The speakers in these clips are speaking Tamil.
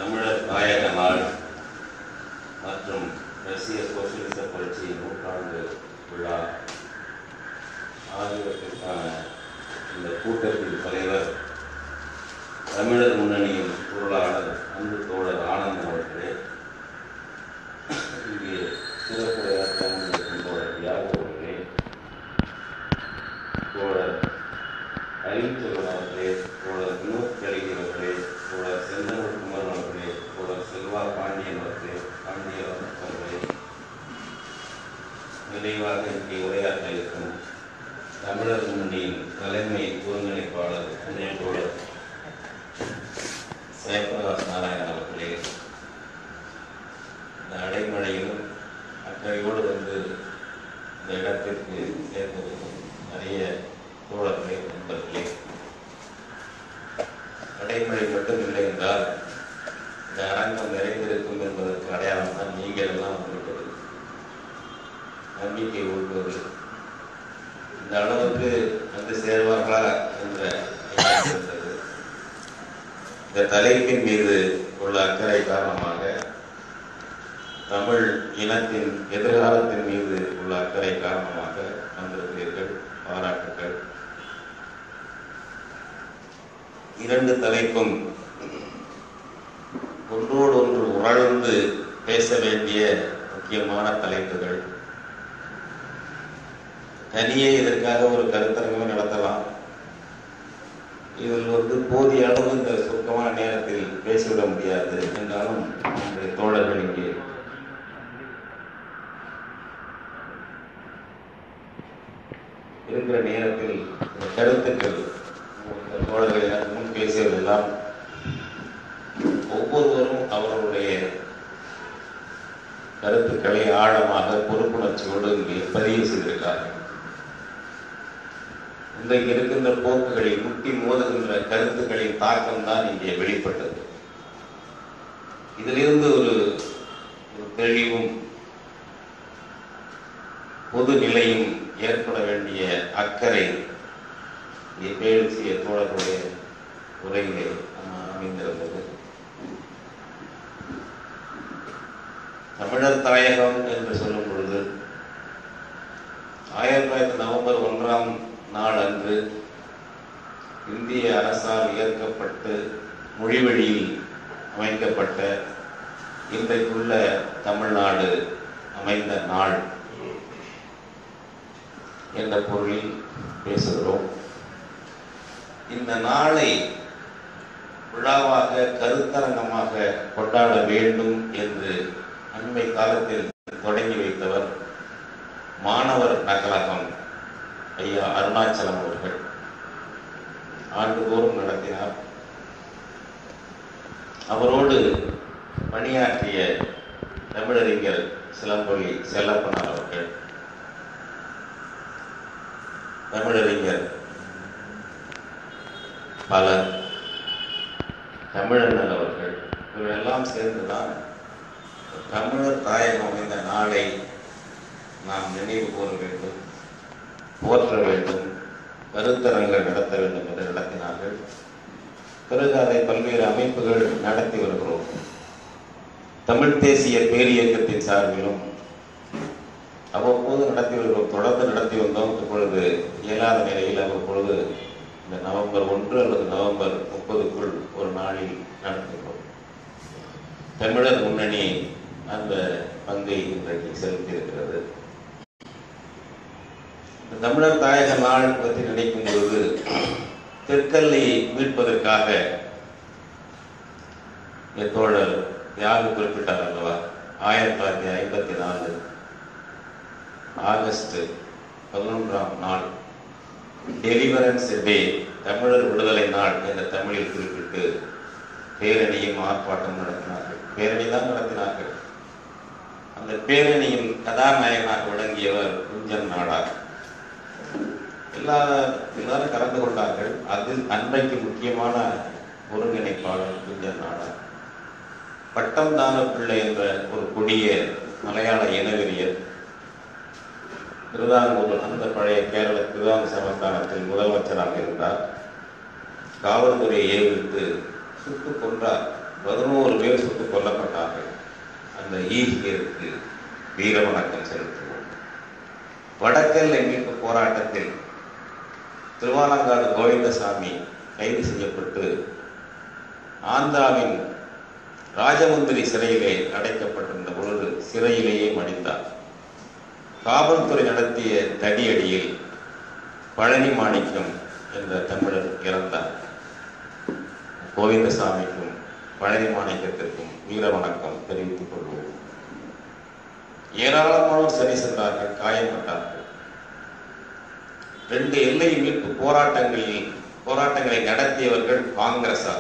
தமிழர் தாயக நாள் மற்றும் ரஷ்ய சோசியலிச புரட்சியின் நூற்றாண்டு விழா ஆகியவற்றிற்கான இந்த கூட்டத்தின் தலைவர் தமிழர் முன்னணியின் பொருளாளர் அன்பு தோழர் ஆனந்த் அவர்களே இங்கே சிறப்புரையாற்ற அமர்ந்திருக்கும் தோழர் யாகோ அவர்களே தோழர் அறிவிச்சவன் அவர்களே தோழர் வினோத் கலிகி அவர்களே தோழர் செந்தமிழ் குமரன் அவர்களே தோழர் செல்வா பாண்டியன் அவர்களே பாண்டியன் அவர்களே நிறைவாக இங்கே உரையாற்ற இருக்கும் தமிழர் முன்னணியின் தலைமை ஒருங்கிணைப்பாளர் துணை தோழர் ஜெயபிரகாஷ் நாராயணன் அவர்களே இந்த அடைமழையிலும் அக்கறையோடு வந்து இந்த இடத்திற்கு சேர்ந்திருக்கும் நிறைய தோழர்களே நண்பர்களே அடைமழை மட்டும் இல்லை என்றால் இந்த அரங்கம் நிறைந்திருக்கும் என்பதற்கு அடையாளம் தான் நீங்கள் எல்லாம் வந்திருப்பது நம்பிக்கை ஊட்டுவது இந்த அளவுக்கு வந்து சேர்வார்களா என்ற எண்ணம் இருந்தது இந்த தலைப்பின் மீது உள்ள அக்கறை காரணமாக தமிழ் இனத்தின் எதிர்காலத்தின் மீது உள்ள அக்கறை காரணமாக வந்திருக்கிறீர்கள் பாராட்டுக்கள் இரண்டு தலைப்பும் ஒன்றோடு ஒன்று உழந்து பேச வேண்டிய முக்கியமான தலைப்புகள் தனியே இதற்காக ஒரு கருத்தரங்கம் நடத்தலாம் இதில் வந்து போதிய அளவு இந்த சுருக்கமான நேரத்தில் பேசிவிட முடியாது என்றாலும் நம்முடைய தோழர்கள் இங்கே இருக்கிற நேரத்தில் இந்த கருத்துக்கள் இந்த தோழர்கள் எனக்கு முன் பேசியதெல்லாம் ஒவ்வொருவரும் அவர்களுடைய கருத்துக்களை ஆழமாக பொறுப்புணர்ச்சியோடு இங்கே பதிவு செய்திருக்கிறார்கள் இன்றைக்கு இருக்கின்ற போக்குகளில் முட்டி மோதுகின்ற கருத்துக்களின் தாக்கம் தான் இங்கே வெளிப்பட்டது இதிலிருந்து ஒரு ஒரு தெளிவும் பொது நிலையும் ஏற்பட வேண்டிய அக்கறை இங்கே பேசிய தோழர்களுடைய உரையிலே அமைந்திருந்தது தமிழர் தாயகம் என்று சொல்லும் பொழுது ஆயிரத்தி தொள்ளாயிரத்தி நவம்பர் ஒன்றாம் நாள் அன்று இந்திய அரசால் இயற்கப்பட்டு மொழிவழியில் அமைக்கப்பட்ட இன்றைக்குள்ள தமிழ்நாடு அமைந்த நாள் என்ற பொருளில் பேசுகிறோம் இந்த நாளை விழாவாக கருத்தரங்கமாக கொண்டாட வேண்டும் என்று அண்மை காலத்தில் தொடங்கி வைத்தவர் மாணவர் நகலகம் ஐயா அருணாச்சலம் அவர்கள் ஆண்டுதோறும் நடத்தினார் அவரோடு பணியாற்றிய தமிழறிஞர் சிலம்பொலி செல்லப்பனார் அவர்கள் தமிழறிஞர் பலர் தமிழர்கள் அவர்கள் இவரெல்லாம் சேர்ந்துதான் தமிழர் தாயகம் அமைந்த நாளை நாம் நினைவு கூற வேண்டும் போற்ற வேண்டும் கருத்தரங்கள் நடத்த வேண்டும் என்று நடத்தினார்கள் பிறகு அதை பல்வேறு அமைப்புகள் நடத்தி வருகிறோம் தமிழ் தேசிய பேரியக்கத்தின் சார்பிலும் அவ்வப்போது நடத்தி வருகிறோம் தொடர்ந்து நடத்தி வந்தோம் இப்பொழுது இயலாத நிலையில் அவ்வப்பொழுது இந்த நவம்பர் ஒன்று அல்லது நவம்பர் முப்பதுக்குள் ஒரு நாளில் நடத்துகிறோம் தமிழர் முன்னணி அந்த பங்கை இன்றைக்கு செலுத்தியிருக்கிறது இந்த தமிழர் தாயக நாள் பற்றி நினைக்கும் பொழுது தெற்கல்லை மீட்பதற்காக என் தோழர் தியாகு குறிப்பிட்டார் அல்லவா ஆயிரத்தி தொள்ளாயிரத்தி ஐம்பத்தி நாலு ஆகஸ்ட் பதினொன்றாம் நாள் டெலிவரன்ஸ் டே தமிழர் விடுதலை நாள் என்ற தமிழில் குறிப்பிட்டு பேரணியும் ஆர்ப்பாட்டம் நடத்தினார்கள் பேரணி தான் நடத்தினார்கள் அந்த பேரணியின் கதாநாயகனாக விளங்கியவர் குஞ்சன் நாடார் எல்லா எல்லாரும் கலந்து கொண்டார்கள் அதில் அன்றைக்கு முக்கியமான ஒருங்கிணைப்பாளர் குஞ்சன் நாடார் பட்டம் தான பிள்ளை என்ற ஒரு கொடிய மலையாள இனவெறியர் திருவிதாங்கூர் அந்த பழைய கேரள திருவாங்க சமஸ்தானத்தில் முதலமைச்சராக இருந்தார் காவல்துறையை ஏவிட்டு சுட்டு கொன்றார் பதினோரு பேர் சுட்டுக் கொல்லப்பட்டார்கள் அந்த ஈகியருக்கு வீர வணக்கம் செலுத்துவோம் வடக்கெல்லை மீட்பு போராட்டத்தில் திருவாலங்காடு கோவிந்தசாமி கைது செய்யப்பட்டு ஆந்திராவின் ராஜமுந்திரி சிறையிலே அடைக்கப்பட்டிருந்த பொழுது சிறையிலேயே மடிந்தார் காவல்துறை நடத்திய தடியடியில் பழனி மாணிக்கம் என்ற தமிழர் இறந்தார் கோவிந்தசாமிக்கும் பழனி மாணிக்கத்திற்கும் வீர வணக்கம் தெரிவித்துக் கொள்வோம் ஏராளமானோர் சிறை சென்றார்கள் காயப்பட்டார்கள் ரெண்டு எல்லை மீட்பு போராட்டங்களில் போராட்டங்களை நடத்தியவர்கள் காங்கிரசார்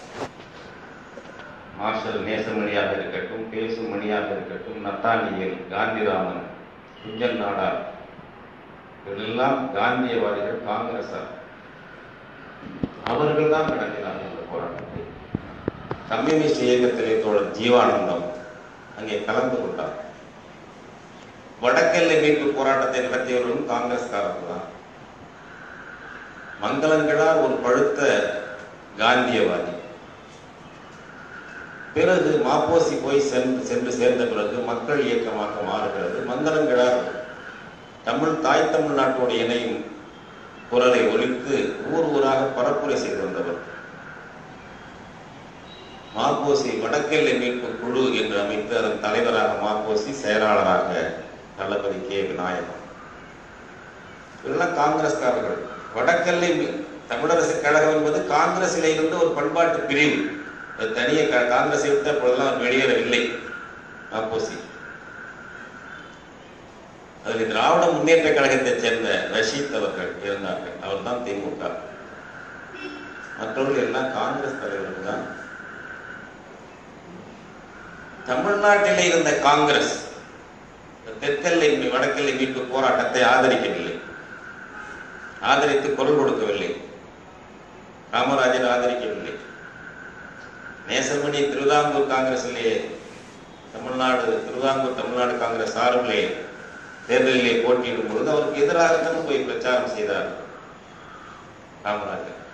மார்ஷல் நேசமணியாக இருக்கட்டும் பேசுமணியாக இருக்கட்டும் நத்தானியல் காந்திராமன் குஞ்சன் நாடார் இவர்களெல்லாம் காந்தியவாதிகள் காங்கிரசார் அவர்கள் தான் நடத்தினார்கள் இந்த போராட்டத்தை கம்யூனிஸ்ட் இயக்கத்திலே தோழர் ஜீவானந்தம் அங்கே கலந்து கொண்டார் வடக்கெல்லை மீட்பு போராட்டத்தை நடத்தியவர்களும் காங்கிரஸ்காரர்கள் தான் மங்களங்களார் ஒரு பழுத்த காந்தியவாதி பிறகு மாப்போசி போய் சென்று சென்று சேர்ந்த பிறகு மக்கள் இயக்கமாக மாறுகிறது மங்களங்களார் தமிழ் தாய் தமிழ்நாட்டோடு இணையும் குரலை ஒலித்து ஊர் ஊராக பரப்புரை செய்து வந்தவர் மாப்போசி வடக்கெல்லை மீட்பு குழு என்று அமைத்து அதன் தலைவராக மாப்போசி செயலாளராக தளபதி கே விநாயகம் இதெல்லாம் காங்கிரஸ்காரர்கள் வடக்கெல்லை மீ- தமிழரசு கழகம் என்பது காங்கிரஸில் இருந்து ஒரு பண்பாட்டு பிரிவு அது தனியே க- காங்கிரஸை விட்டு அப்பொழுதெல்லாம் அவர் வெளியேறவில்லை மாப்போசி அதில் திராவிட முன்னேற்ற கழகத்தைச் சேர்ந்த ரஷீத் அவர்கள் இருந்தார்கள் அவர் தான் திமுக மற்றவர்கள் எல்லாம் காங்கிரஸ் தலைவர்கள் தான் தமிழ்நாட்டிலே இருந்த காங்கிரஸ் தெற்கெல்லை மீ- வடக்கெல்லை மீட்பு போராட்டத்தை ஆதரிக்கவில்லை ஆதரித்து குரல் கொடுக்கவில்லை காமராஜர் ஆதரிக்கவில்லை நேசமணி திருவிதாங்கூர் காங்கிரஸிலே தமிழ்நாடு திருவிதாங்கூர் தமிழ்நாடு காங்கிரஸ் சார்பிலே தேர்தலிலே போட்டியிடும் பொழுது அவருக்கு எதிராகத்தான் போய் பிரச்சாரம் செய்தார் காமராஜர்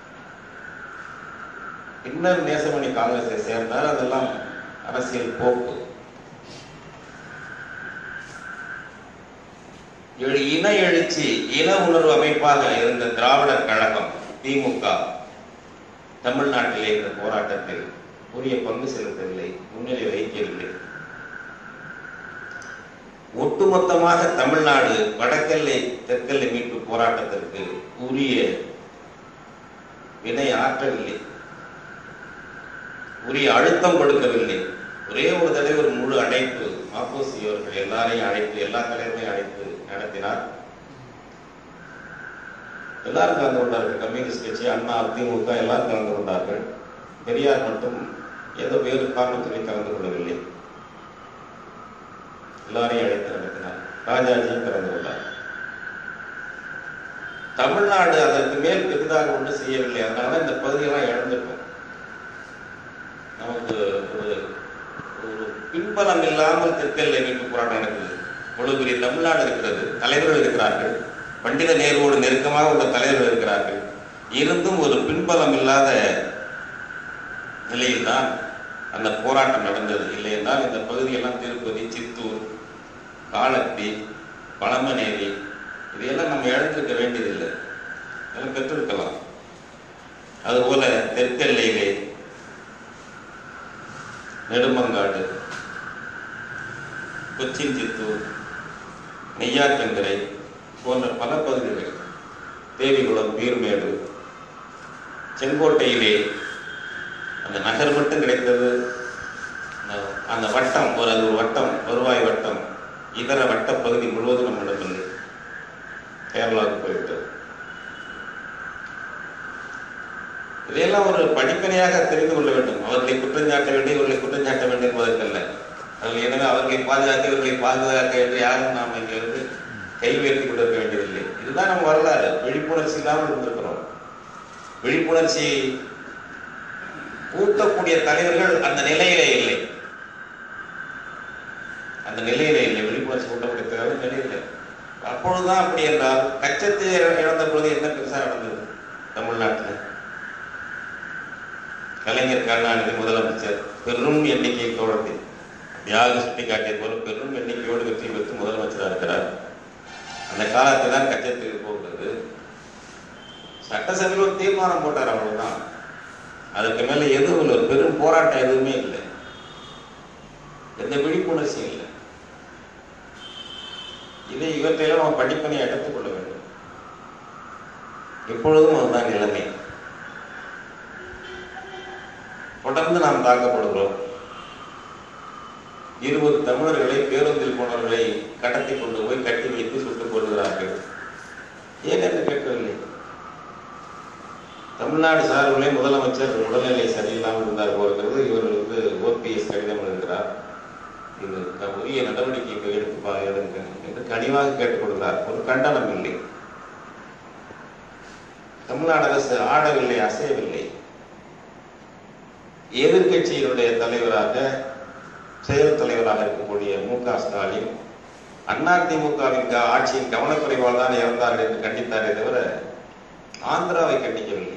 பின்னர் நேசமணி காங்கிரஸை சேர்ந்தார் அதெல்லாம் அரசியல் போக்கு எழு- இன எழுச்சி இன உணர்வு அமைப்பாக இருந்த திராவிடர் கழகம் திமுக தமிழ்நாட்டிலே இந்த போராட்டத்தில் உரிய பங்கு செலுத்தவில்லை முன்னிலை வகிக்கவில்லை ஒட்டுமொத்தமாக தமிழ்நாடு வடக்கெல்லை தெற்கெல்லை மீட்பு போராட்டத்திற்கு உரிய வினை ஆற்றவில்லை உரிய அழுத்தம் கொடுக்கவில்லை ஒரே ஒரு தடவை ஒரு முழு அழைப்பு மாப்போசி அவர்கள் எல்லாரையும் அழைத்து எல்லா தலைவரையும் அழைத்து நடத்தினார் எல்லாரும் கலந்து கொண்டார்கள் கம்யூனிஸ்ட் கட்சி அண்ணா அதிமுக எல்லாரும் கலந்து கொண்டார்கள் பெரியார் மட்டும் ஏதோ வேறு காரணத்திலே கலந்து கொள்ளவில்லை எல்லாரையும் அழைத்து நடத்தினார் ராஜாஜியும் கலந்து கொண்டார் தமிழ்நாடு அதற்கு மேல் பெரிதாக ஒன்றும் செய்யவில்லை அதனால இந்த பகுதியெல்லாம் இழந்துட்டோம் நமக்கு ஒரு ஒரு பின்பலம் இல்லாமல் தெற்கெல்லை மீட்பு போராட்டம் நடக்குது இவ்வளவு பெரிய தமிழ்நாடு இருக்கிறது தலைவர்கள் இருக்கிறார்கள் பண்டித நேருவோடு நெருக்கமாக உள்ள தலைவர்கள் இருக்கிறார்கள் இருந்தும் ஒரு பின்பலம் இல்லாத நிலையில்தான் அந்த போராட்டம் நடந்தது இல்லை என்றால் இந்த பகுதியெல்லாம் திருப்பதி சித்தூர் காலத்தி பழமநேரி இதையெல்லாம் நம்ம இழந்திருக்க வேண்டியதில்லை இதெல்லாம் பெற்றிருக்கலாம் அதுபோல தெற்கெல்லையிலே நெடுமங்காடு கொச்சின் சித்தூர் நெய்யாற்றங்கரை போன்ற பல பகுதிகள் தேவிகுளம் பீர்மேடு செங்கோட்டையிலே அந்த நகர் மட்டும் கிடைத்தது அந்த- அந்த வட்டம் ஒரு அது ஒரு வட்டம் வருவாய் வட்டம் இதர வட்ட பகுதி முழுவதும் நம்மிடமில்லை கேரளாவுக்கு போயிட்டு இதையெல்லாம் ஒரு படிப்பனையாக தெரிந்து கொள்ள வேண்டும் அவர்களை குற்றஞ்சாட்ட வேண்டும் இவர்களை குற்றஞ்சாட்ட வேண்டும் என்பதற்கல்ல அவர்கள் எனவே அவர்களை பாதுகாக்க இவர்களை பாதுகாக்க என்று யாரும் நாம் இங்கே வந்து கை உயர்த்தி கொண்டிருக்க வேண்டியதில்லை இதுதான் நம்ம வரலாறு விழிப்புணர்ச்சி இல்லாமல் இருந்திருக்கிறோம் விழிப்புணர்ச்சி ஊட்டக்கூடிய தலைவர்கள் அந்த நிலையிலே இல்லை அந்த நிலையிலே இல்லை விழிப்புணர்ச்சி ஊட்டக்கூடிய தலைவர்கள் நிலையிலே அப்பொழுதுதான் அப்படி என்றால் கச்சத்தை இழந்த பொழுது என்ன பெருசா நடந்தது தமிழ்நாட்டில் கலைஞர் கருணாநிதி முதலமைச்சர் பெரும் எண்ணிக்கை தோழத்தை தியாக சுட்டி காட்டிய போல பெரும் எண்ணிக்கையோடு வெற்றி பெற்று முதலமைச்சராக இருக்கிறார் அந்த காலத்தில் தான் கச்சத்தீவு போகிறது சட்டசபையில் ஒரு தீர்மானம் போட்டார் அவ்வளவுதான் அதுக்கு மேல எதுவும் இல்லை ஒரு பெரும் போராட்டம் எதுவுமே இல்லை எந்த விழிப்புணர்ச்சியும் இல்லை இதை இவற்றையெல்லாம் நம்ம படிப்பனையை எடுத்துக்கொள்ள வேண்டும் இப்பொழுதும் அதுதான் நிலைமை தொடர்ந்து நாம் தாக்கப்படுகிறோம் இருபது தமிழர்களை பேருந்தில் போனவர்களை கடத்தி கொண்டு போய் கட்டி வைத்து சுட்டுக் கொள்கிறார்கள் ஏன் என்று கேட்கவில்லை தமிழ்நாடு சார்பிலே முதலமைச்சர் உடல்நிலை சரியில்லாமல் இருந்தார் போகிறது இவர்களுக்கு ஓபிஎஸ் கடிதம் எழுதுகிறார் இது க- உரிய நடவடிக்கை இங்கு எடுத்து பா- எடுங்க என்று கனிவாக கேட்டுக்கொள்கிறார் ஒரு கண்டனம் இல்லை தமிழ்நாடு அரசு ஆடவில்லை அசையவில்லை எதிர்க்கட்சியினுடைய தலைவராக செயல் தலைவராக இருக்கக்கூடிய மு க ஸ்டாலின் அதிமுகவின் க- ஆட்சியின் கவனக்குறைவால் தான் இறந்தார்கள் என்று கண்டித்தாரே தவிர ஆந்திராவை கண்டிக்கவில்லை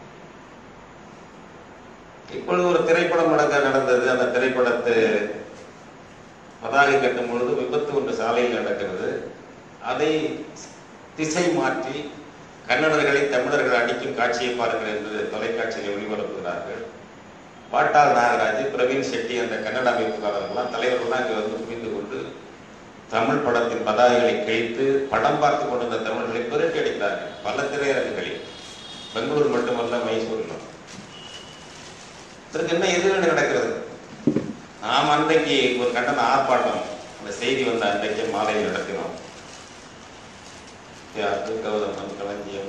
இப்பொழுது ஒரு திரைப்படம் நடக்க நடந்தது அந்த திரைப்படத்து பதாகை கட்டும் பொழுது விபத்து ஒன்று சாலையில் நடக்கிறது அதை திசை மாற்றி கன்னடர்களை தமிழர்கள் அடிக்கும் காட்சியை பாருங்கள் என்று தொலைக்காட்சியில் ஒளிபரப்புகிறார்கள் பாட்டாள் நாகராஜ் பிரவீன் செட்டி என்ற கன்னட அமைப்புக்காரர்கள்லாம் தலைவர்கள்லாம் இங்கே வந்து குவிந்து கொண்டு தமிழ் படத்தின் பதாகைகளை கிழித்து படம் பார்த்து கொண்டிருந்த தமிழர்களை புரட்டி அடித்தார்கள் பல திரையரங்குகளில் பெங்களூர் மட்டுமல்ல மைசூரிலும் இதற்கு என்ன எதிர்வினை நடக்கிறது நாம் அன்றைக்கு ஒரு கண்டன ஆர்ப்பாட்டம் அந்த செய்தி வந்த அன்றைக்கு மாலையில் நடத்தினோம் தியாகு கௌதமன் களஞ்சியம்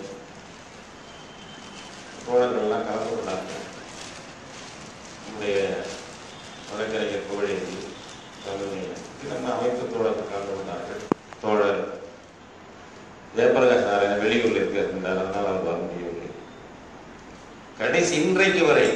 தோழர்கள்லாம் கலந்து கொண்டார்கள் நம்முடைய வழக்கறிஞர் புகழேந்தி தமிழ்நேயன் இது நம்ம அமைப்பு தோழர்கள் கலந்து கொண்டார்கள் தோழர் ஜெயபிரகாஷ் நாராயணன் வெளியூரில் இருக்கின்றார் அதனால் அவர் வர முடியவில்லை கடைசி இன்றைக்கு வரை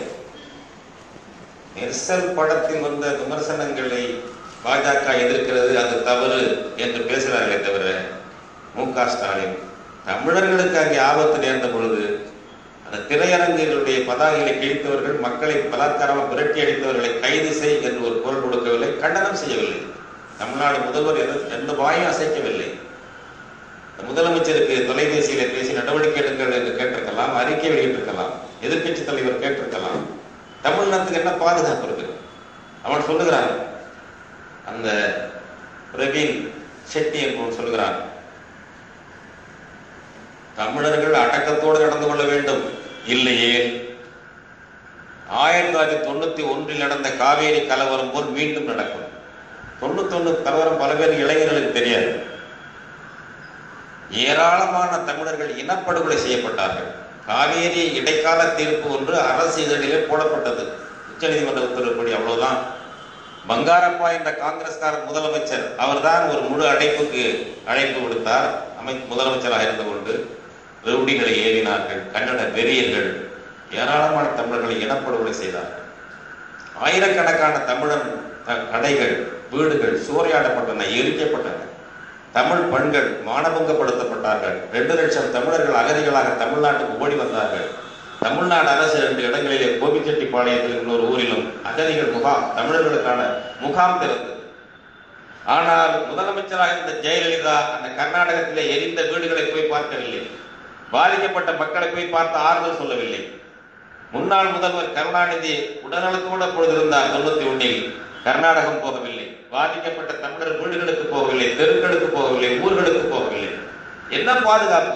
நெர்சல் படத்தில் வந்த விமர்சனங்களை பாஜக எதிர்க்கிறது அது தவறு என்று பேசுகிறார்களே தவிர மு க ஸ்டாலின் தமிழர்களுக்கு அங்கே ஆபத்து நேர்ந்த பொழுது அந்த திரையரங்குகளுடைய பதாகைகளை கிழித்தவர்கள் மக்களை பலாத்காரமாக புரட்டி அடித்தவர்களை கைது செய் என்று ஒரு குரல் கொடுக்கவில்லை கண்டனம் செய்யவில்லை தமிழ்நாடு முதல்வர் எந்த எந்த வாயும் அசைக்கவில்லை முதலமைச்சருக்கு தொலைபேசியில பேசி நடவடிக்கை எடுங்கள் என்று கேட்டிருக்கலாம் அறிக்கை வெளியிட்டிருக்கலாம் எதிர்க்கட்சி தலைவர் கேட்டிருக்கலாம் தமிழ்நாட்டுக்கு என்ன பாதுகாப்பு இருக்கு அவன் சொல்லுகிறான் அந்த பிரவீன் செட்டி என்பவன் சொல்லுகிறான் தமிழர்கள் அடக்கத்தோடு நடந்து கொள்ள வேண்டும் இல்லையே ஆயிரத்தி தொள்ளாயிரத்தி தொண்ணூத்தி ஒன்றில் நடந்த காவேரி கலவரம் போல் மீண்டும் நடக்கும் தொண்ணூத்தொன்னு கலவரம் பல பேர் இளைஞர்களுக்கு தெரியாது ஏராளமான தமிழர்கள் இனப்படுகொலை செய்யப்பட்டார்கள் காவேரி இடைக்கால தீர்ப்பு ஒன்று அரசு இதழிலே போடப்பட்டது உச்சநீதிமன்ற உத்தரவுப்படி அவ்வளவுதான் பங்காரப்பா என்ற காங்கிரஸ்காரர் முதலமைச்சர் அவர்தான் ஒரு முழு அடைப்புக்கு அழைப்பு விடுத்தார் அமை முதலமைச்சராக இருந்து கொண்டு ரவுடிகளை ஏறினார்கள் கன்னட வெறியர்கள் ஏராளமான தமிழர்களை இனப்படுகொலை செய்தார்கள் ஆயிரக்கணக்கான தமிழன் த- கடைகள் வீடுகள் சூறையாடப்பட்டன எரிக்கப்பட்டன தமிழ் பெண்கள் மானபங்கப்படுத்தப்பட்டார்கள் ரெண்டு லட்சம் தமிழர்கள் அகதிகளாக தமிழ்நாட்டுக்கு ஓடி வந்தார்கள் தமிழ்நாடு அரசு ரெண்டு இடங்களிலே கோபிச்செட்டிப்பாளையத்தில் இன்னொரு ஊரிலும் அகதிகள் முகாம் தமிழர்களுக்கான முகாம் திறந்தது ஆனால் முதலமைச்சராக இருந்த ஜெயலலிதா அந்த கர்நாடகத்திலே எரிந்த வீடுகளை போய் பார்க்கவில்லை பாதிக்கப்பட்ட மக்களை போய் பார்த்து ஆறுதல் சொல்லவில்லை முன்னாள் முதல்வர் கருணாநிதி உடல்நலத்தோடு அப்பொழுது இருந்தார் தொண்ணூத்தி ஒன்னில் கர்நாடகம் போகவில்லை பாதிக்கப்பட்ட தமிழர் வீடுகளுக்கு போகவில்லை தெருக்களுக்கு போகவில்லை ஊர்களுக்கு போகவில்லை என்ன பாதுகாப்பு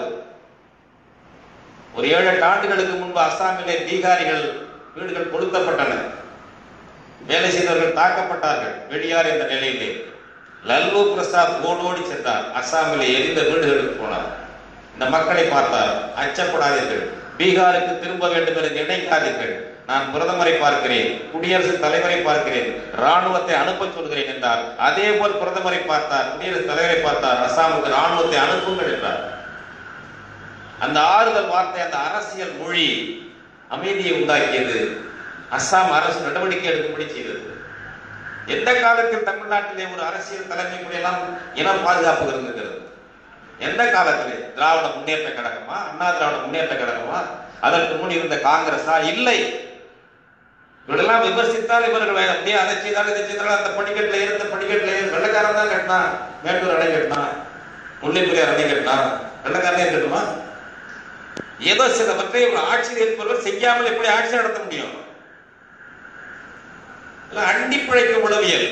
ஒரு ஏழு எட்டு ஆண்டுகளுக்கு முன்பு அஸ்ஸாமிலே பீகாரிகள் வீடுகள் கொளுத்தப்பட்டன வேலை செய்தவர்கள் தாக்கப்பட்டார்கள் வெடியார் என்ற நிலையிலே லல்லு பிரசாத் ஓடோடி சென்றார் அஸ்ஸாமிலே எரிந்த வீடுகளுக்கு போனார் இந்த மக்களை பார்த்தார் அச்சப்படாதீர்கள் பீகாருக்கு திரும்ப வேண்டும் என்று நினைக்காதீர்கள் நான் பிரதமரை பார்க்கிறேன் குடியரசுத் தலைவரை பார்க்கிறேன் ராணுவத்தை அனுப்ப சொல்கிறேன் என்றார் அதே போல் பிரதமரை பார்த்தார் குடியரசுத் தலைவரை பார்த்தார் அஸ்ஸாமுக்கு ராணுவத்தை அனுப்புங்கள் என்றார் அந்த ஆறுதல் வார்த்தை அந்த அரசியல் மொழி அமைதியை உண்டாக்கியது அஸ்ஸாம் அரசு நடவடிக்கை எடுக்கும்படி செய்தது எந்த காலத்தில் தமிழ்நாட்டிலே ஒரு அரசியல் தலைமை முறையெல்லாம் இன பாதுகாப்பு இருந்திருக்கிறது எந்த காலத்திலே திராவிட முன்னேற்ற கழகமா அண்ணா திராவிட முன்னேற்ற கழகமா அதற்கு முன் இருந்த காங்கிரஸா இல்லை இவரெல்லாம் விமர்சித்தால் இவர்கள் அப்படியே அதை செய்தால் இதை செய்தால் அந்த படிக்கட்டில் இருந்த படிக்கட்டில் ஏறி வெள்ளக்காரன் தான் கட்டினான் மேட்டூர் அணை கட்டினான் முல்லைப்பெரியார் அணை கட்டினான் வெள்ளக்காரனே கட்டுமா ஏதோ சிலவற்றை ஒரு ஆட்சியில் இருப்பவர்கள் செய்யாமல் எப்படி ஆட்சி நடத்த முடியும் எல்லாம் அண்டி பிழைக்கும் உளவியல்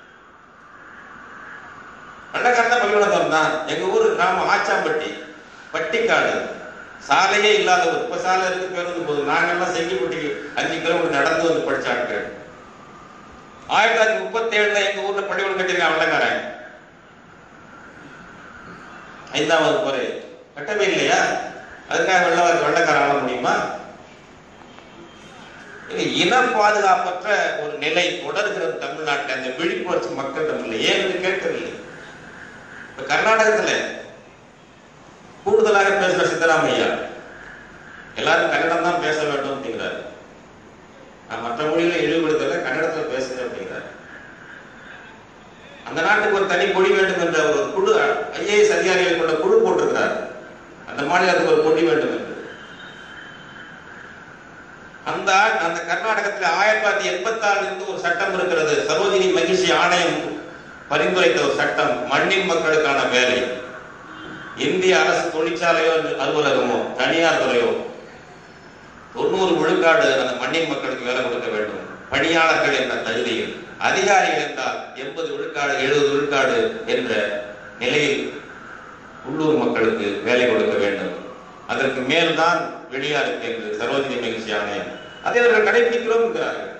வெள்ளக்காரன் தான் பள்ளிக்கூடம் தான் எங்க ஊர் கிராமம் ஆச்சாம்பட்டி பட்டிக்காடு சாலையே இல்லாத ஒரு இப்ப சாலை இருக்கு பேருந்து போதும் நாங்கெல்லாம் செங்கிப்பட்டிக்கு அஞ்சு கிலோமீட்டர் நடந்து வந்து படிச்ச ஆட்கள் ஆயிரத்தி தொள்ளாயிரத்தி முப்பத்தி ஏழுல எங்க ஊர்ல பள்ளிக்கூடம் கட்டிருக்கான் வெள்ளக்காரன் ஐந்தாம் வகுப்பு வரை கட்டவே இல்லையா அதுக்காக வெள்ள வெள்ளக்காரன் ஆள முடியுமா இது இன பாதுகாப்பற்ற ஒரு நிலை தொடர்கிறது தமிழ்நாட்டில் அந்த விழிப்புணர்ச்சி மக்கள் தமிழ்ல ஏன் என்று கேட்கவில்லை இப்ப கர்நாடகத்துல கூடுதலாக பேசுற சித்தராமையா எல்லாரும் கன்னடம் தான் பேச வேண்டும் அப்படிங்கிறாரு நான் மற்ற மொழியில இழிவுபடுத்தல கன்னடத்துல பேசுறேன் அப்படிங்கிறார் அந்த நாட்டுக்கு ஒரு தனி கொடி வேண்டும் என்ற ஒரு குழு ஐஏஎஸ் அதிகாரிகளை கொண்ட குழு போட்டிருக்கிறார் அந்த மாநிலத்துக்கு ஒரு கொடி வேண்டும் என்று அந்த ஆ- அந்த கர்நாடகத்தில் ஆயிரத்தி தொள்ளாயிரத்தி எண்பத்தி ஆறுல இருந்து ஒரு சட்டம் இருக்கிறது சரோஜினி மகிழ்ச்சி ஆணையம் பரிந்துரைத்த ஒரு சட்டம் மண்ணின் மக்களுக்கான வேலை இந்திய அரசு தொழிற்சாலையோ அலுவலகமோ தனியார் துறையோ தொண்ணூறு விழுக்காடு அந்த மண்ணின் மக்களுக்கு வேலை கொடுக்க வேண்டும் பணியாளர்கள் என்ற தகுதியில் அதிகாரிகள் என்றால் எண்பது விழுக்காடு எழுபது விழுக்காடு என்ற நிலையில் உள்ளூர் மக்களுக்கு வேலை கொடுக்க வேண்டும் அதற்கு மேல்தான் வெளியாருக்கு என்று சரோஜினி மகிழ்ச்சி ஆணையம் அதை அவர்கள் கடைபிடிக்கிறோம் என்கிறார்கள்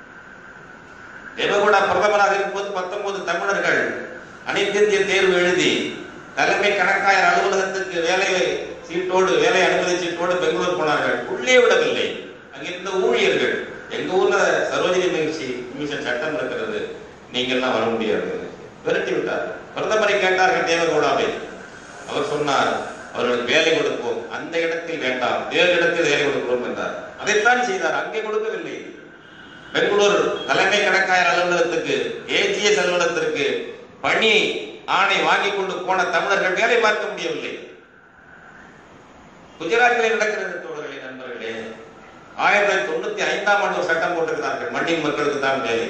தேவகவுடா பிரதமராக இருக்கும்போது பத்தொன்பது தமிழர்கள் அனைத்து இந்திய தேர்வு எழுதி தலைமை கணக்காயர் அலுவலகத்துக்கு வேலை சீட்டோடு வேலை அனுமதி சீட்டோடு பெங்களூர் போனார்கள் உள்ளே விடவில்லை அங்கிருந்த ஊழியர்கள் எங்க ஊர்ல சரோஜினி மகிழ்ச்சி கமிஷன் சட்டம் இருக்கிறது நீங்கள்லாம் வர முடியாது விரட்டி விட்டார் பிரதமரை கேட்டார்கள் தேவகவுடாவை அவர் சொன்னார் அவர்களுக்கு வேலை கொடுப்போம் அந்த இடத்தில் வேண்டாம் வேறு இடத்தில் வேலை கொடுக்கிறோம் என்றார் அதைத்தான் செய்தார் அங்கே கொடுக்கவில்லை பெங்களூர் தலைமை கணக்காயர் அலுவலகத்துக்கு ஏஜிஎஸ் அலுவலகத்திற்கு பணி ஆணை வாங்கி கொண்டு போன தமிழர்கள் வேலை பார்க்க முடியவில்லை குஜராத்தில் நடக்கிறது தோழர்களே நண்பர்களே ஆயிரத்தி தொள்ளாயிரத்தி தொண்ணூத்தி ஐந்தாம் ஆண்டு ஒரு சட்டம் போட்டிருக்கிறார்கள் மண்ணின் மக்களுக்கு தான் வேலை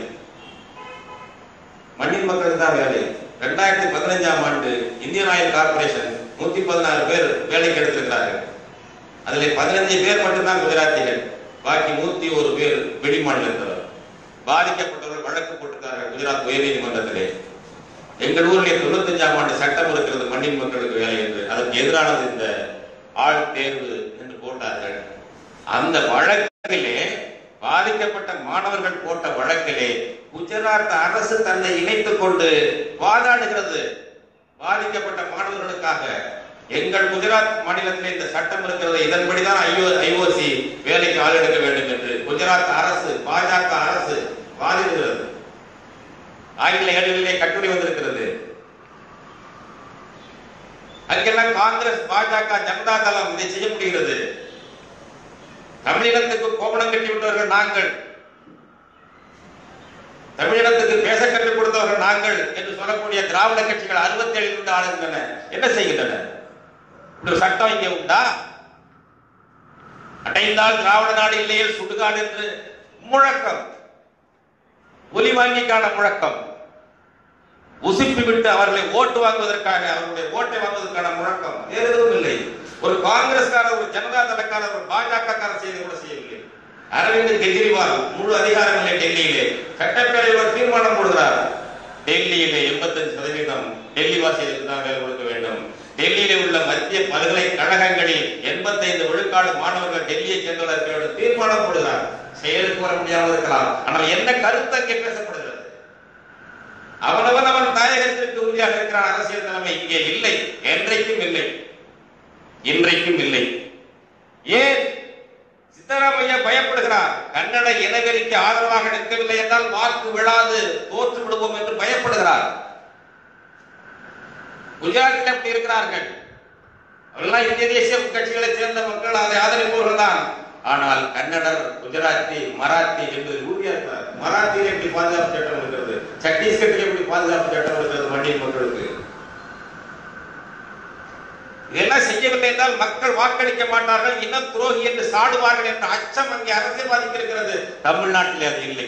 மண்ணின் மக்களுக்கு தான் வேலை ரெண்டாயிரத்தி பதினஞ்சாம் ஆண்டு இந்தியன் ஆயில் கார்பரேஷன் நூத்தி பதினாறு பேர் வேலைக்கு எடுத்திருக்கிறார்கள் அதில் பதினஞ்சு பேர் மட்டும்தான் குஜராத்திகள் பாக்கி நூத்தி ஒரு பேர் வெளி மாநிலத்தவர் பாதிக்கப்பட்டவர்கள் வழக்கு போட்டிருக்கார்கள் குஜராத் உயர்நீதிமன்றத்திலே எங்கள் ஊரிலே தொண்ணூத்தஞ்சாம் ஆண்டு சட்டம் இருக்கிறது மண்ணின் மக்களுக்கு வேலை என்று அதற்கு எதிரானது இந்த ஆள் தேர்வு என்று போட்டார்கள் அந்த வழக்கிலே பாதிக்கப்பட்ட மாணவர்கள் போட்ட வழக்கிலே குஜராத் அரசு தன்னை இணைத்துக் கொண்டு வாதாடுகிறது பாதிக்கப்பட்ட மாணவர்களுக்காக எங்கள் குஜராத் மாநிலத்தில் இந்த சட்டம் இருக்கிறது இதன்படிதான் ஐஓ ஐஓசி வேலைக்கு ஆள் எடுக்க வேண்டும் என்று குஜராத் அரசு பாஜக அரசு வாதிடுகிறது ஆங்கில ஏடுகளிலே கட்டுரை வந்திருக்கிறது அங்கெல்லாம் காங்கிரஸ் பாஜக ஜனதா தளம் இதை செய்ய முடிகிறது தமிழினத்துக்கு கோபணம் கட்டி விட்டவர்கள் நாங்கள் தமிழினத்துக்கு பேச கற்றுக் கொடுத்தவர்கள் நாங்கள் என்று சொல்லக்கூடிய திராவிட கட்சிகள் அறுபத்தி ஏழு இருந்து ஆளுகின்றன என்ன செய்கின்றன இப்படி ஒரு சட்டம் இங்கே உண்டா அடைந்தால் திராவிட நாடு இல்லையே சுடுகாடு என்று முழக்கம் ஒலி வாங்கிக்கான முழக்கம் உசுப்பி விட்டு அவர்களை ஓட்டு வாங்குவதற்காக அவர்களுடைய ஓட்டை வாங்குவதற்கான முழக்கம் வேறு எதுவும் இல்லை ஒரு காங்கிரஸ்காரர் ஒரு ஜனதா தளக்காரர் ஒரு பாஜக காரர் செய்து கூட செய்யவில்லை அரவிந்த் கெஜ்ரிவால் முழு அதிகாரம் இல்லை டெல்லியிலே சட்டப்பேரவையில் ஒரு தீர்மானம் போடுகிறார் டெல்லியிலே எண்பத்தஞ்சு சதவீதம் டெல்லி வாசிகளுக்கு தான் வேலை கொடுக்க வேண்டும் டெல்லியிலே உள்ள மத்திய பல்கலைக்கழகங்களில் எண்பத்தைந்து விழுக்காடு மாணவர்கள் டெல்லியை சேர்ந்தவர்கள் இருக்க வேண்டும் தீர்மானம் போடுகிறார் செயலுக்கு வர முடியாமல் இருக்கலாம் ஆனால் என்ன கருத்து அங்கே பேசப்படுகிறது அவனவன் அவன் தாயகத்திற்கு உறுதியாக இருக்கிறான் அரசியல் தலைமை இங்கே இல்லை என்றைக்கும் இல்லை இன்றைக்கும் இல்லை ஏன் சித்தராமையா பயப்படுகிறார் கன்னட இனவெறிக்கு ஆதரவாக நிற்கவில்லை என்றால் வாக்கு விழாது தோற்று விடுவோம் என்று பயப்படுகிறார் குஜராத்தில் அப்படி இருக்கிறார்கள் அவர்கள்லாம் இந்திய தேசிய கட்சிகளை சேர்ந்த மக்கள் அதை ஆதரிப்பவர்கள் தான் ஆனால் கன்னடர் குஜராத்தி மராத்தி என்று உறுதியா இருக்கிறார் மராத்தியில் எப்படி பாதுகாப்பு சட்டம் இருக்கிறது சத்தீஸ்கட்டில் எப்படி பாதுகாப்பு சட்டம் இருக்கிறது மண்ணின் மக்களுக்கு இதெல்லாம் செய்யவில்லை என்றால் மக்கள் வாக்களிக்க மாட்டார்கள் இன துரோகி என்று சாடுவார்கள் என்ற அச்சம் அங்கே அரசியல்வாதிக்கு இருக்கிறது தமிழ்நாட்டில் அது இல்லை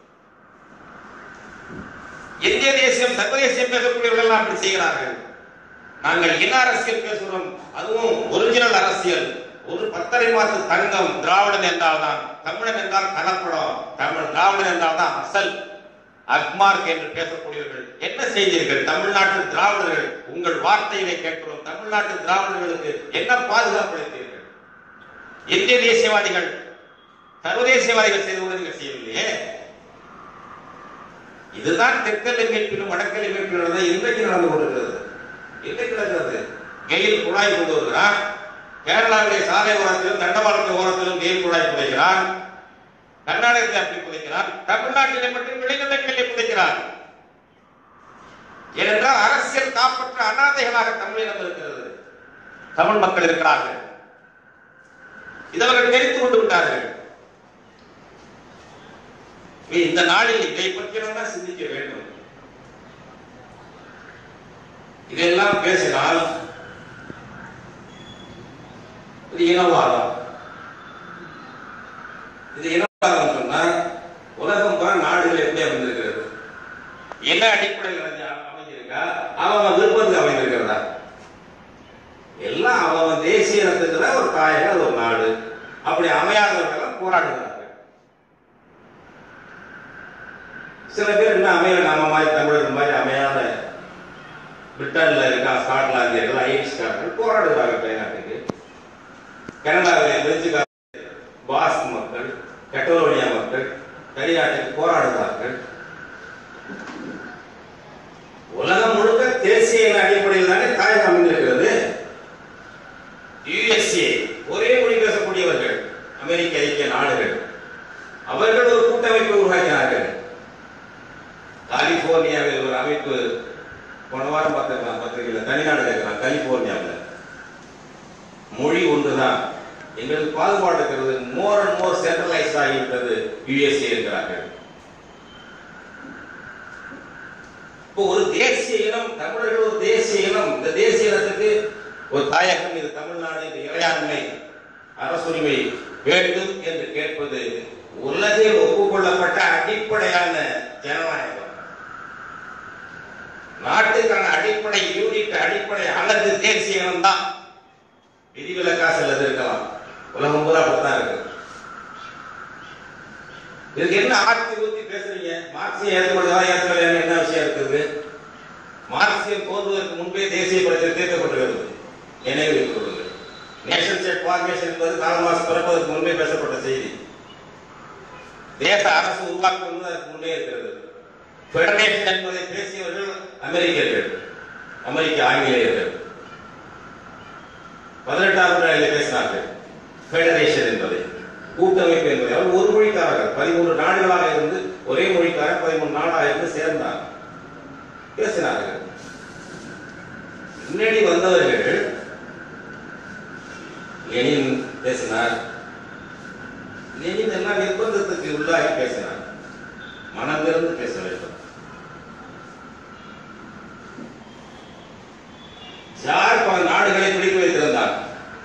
இந்திய தேசியம் சர்வதேசியம் பேசக்கூடியவர்கள் எல்லாம் அப்படி செய்கிறார்கள் நாங்கள் இன அரசியல் பேசுகிறோம் அதுவும் ஒரிஜினல் அரசியல் ஒரு பத்தரை மாத்து தங்கம் திராவிடன் என்றால் தான் தமிழன் என்றால் கலப்படம் தமிழ் திராவிடன் என்றால் தான் அசல் அக்மார்க் என்று பேசக்கூடியவர்கள் என்ன செய்தீர்கள் தமிழ்நாட்டு திராவிடர்கள் உங்கள் வார்த்தைகளை கேட்கிறோம் தமிழ்நாட்டு திராவிடர்களுக்கு என்ன பாதுகாப்பு அளித்தீர்கள் இந்திய தேசியவாதிகள் சர்வதேசியவாதிகள் செய்தது நீங்கள் செய்யவில்லையே இதுதான் தெற்கல்லை மீட்பிலும் வடக்கல்லை மீட்பிலும் இன்றைக்கு நடந்து கொண்டிருக்கிறது இன்றைக்கு நடக்கிறது கெயில் குழாய் கொண்டு வருகிறார் கேரளாவிலே சாலை ஓரத்திலும் தண்டவாளத்து ஓரத்திலும் கெயில் குழாய் புதைக்கிறார் கர்நாடகத்தில் அப்படி புதைக்கிறார் தமிழ்நாட்டிலே மட்டும் விளைநிலங்களிலே புதைக்கிறார் ஏனென்றால் அரசியல் காப்பற்ற அனாதைகளாக தமிழினம் இருக்கிறது தமிழ் மக்கள் இருக்கிறார்கள் இது அவர்கள் தெரிந்து கொண்டு விட்டார்கள் இந்த நாளில் இதை பற்றி தான் சிந்திக்க வேண்டும் இதெல்லாம் பேசினால் இது இனவாதம் இது இனவாதம் சொன்னா உலகம் பூரா நாடுகள் எப்படி அமைந்திருக்கிறது என்ன அடிப்படையில் அமைஞ்ச- அமைஞ்சிருக்கா அவன் விருப்பத்துக்கு அமைந்திருக்கிறதா எல்லாம் அவன் தேசிய இனத்துக்கு தான் ஒரு தாயகம் அது ஒரு நாடு அப்படி அமையாதவர்கள் போராடுகிறார்கள் சில பேர் என்ன அமையல நம்ம மாதிரி தமிழர் மாதிரி அமையாத பிரிட்டன்ல இருக்கா ஸ்காட்லாந்தியர்கள் ஐரிஷ்காரர்கள் போராடுகிறார்கள் தாய்நாட்டுக்கு கனடாவிலே பிரெஞ்சுக்காரர்கள் பாஸ்க் மக்கள் கட்டோலோனியா மக்கள் தனிநாட்டுக்கு போராடுகிறார்கள் உலகம் முழுக்க தேசிய இன அடிப்படையில் தானே தாயகம் அமைந்திருக்கிறது யுஎஸ்ஏ ஒரே மொழி பேசக்கூடியவர்கள் அமெரிக்க ஐக்கிய நாடுகள் அவர்கள் ஒரு கூட்டமைப்பை உருவாக்கினார்கள் கலிபோர்னியாவில் ஒரு அமைப்பு போன வாரம் பார்த்துக்கலாம் பத்திரிகையில் தனிநாடு இருக்கிறான் கலிபோர்னியாவில் மொழி ஒன்றுதான் எங்களுக்கு பாகுபாடு இருக்கிறது மோர் அண்ட் மோர் சென்ட்ரலைஸ் ஆகிவிட்டது யுஎஸ்ஏ என்கிறார்கள் இப்போ ஒரு தேசிய இனம் தமிழர்கள் ஒரு தேசிய இனம் இந்த தேசிய இனத்துக்கு ஒரு தாயகம் இது தமிழ்நாடு இது இறையாண்மை அரசுரிமை வேண்டும் என்று கேட்பது உலகில் ஒப்புக்கொள்ளப்பட்ட அடிப்படையான ஜனநாயகம் நாட்டுக்கான அடிப்படை யூனிட் அடிப்படை அழகு தேசிய இனம் தான் விதிவிலக்கா சிலது இருக்கலாம் உலகம் பூரா அப்படித்தான் இருக்கு இதுக்கு என்ன ஆட்சி ஊத்தி பேசுறீங்க மார்க்சியம் ஏற்றுக்கொள்வதா ஏற்றுக்கொள்ளையா என்ன விஷயம் இருக்குது மார்க்சியம் தோன்றுவதற்கு முன்பே தேசிய படத்தில் தீர்க்கப்பட்டிருக்கிறது நினைவு இருக்கிறது நேஷன் ஸ்டேட் ஃபார்மேஷன் என்பது கால் மாசம் பிறப்பதற்கு முன்பே பேசப்பட்ட செய்தி தேச அரசு உருவாக்குவது அதற்கு முன்னே இருக்கிறது ஃபெடரேஷன் என்பதை பேசியவர்கள் அமெரிக்கர்கள் அமெரிக்க ஆங்கிலேயர்கள் பதினெட்டாம் நூற்றாண்டில் பேசினார்கள் ஃபெடரேஷன் என்பதை கூட்டமைப்பு என்பதை அவர் ஒரு மொழிக்காரர்கள் பதிமூன்று நாடுகளாக இருந்து ஒரே மொழிக்காரர் பதிமூணு நாடாக இருந்து சேர்ந்தார் பேசினார்கள் முன்னாடி வந்தவர்கள் லெனின் பேசினார் லெனின் எல்லாம் நிர்பந்தத்துக்கு உள்ளாகி பேசினார் மனம் திறந்து பேச வேண்டும் யார் பல நாடுகளை பிடித்து வைத்திருந்தார்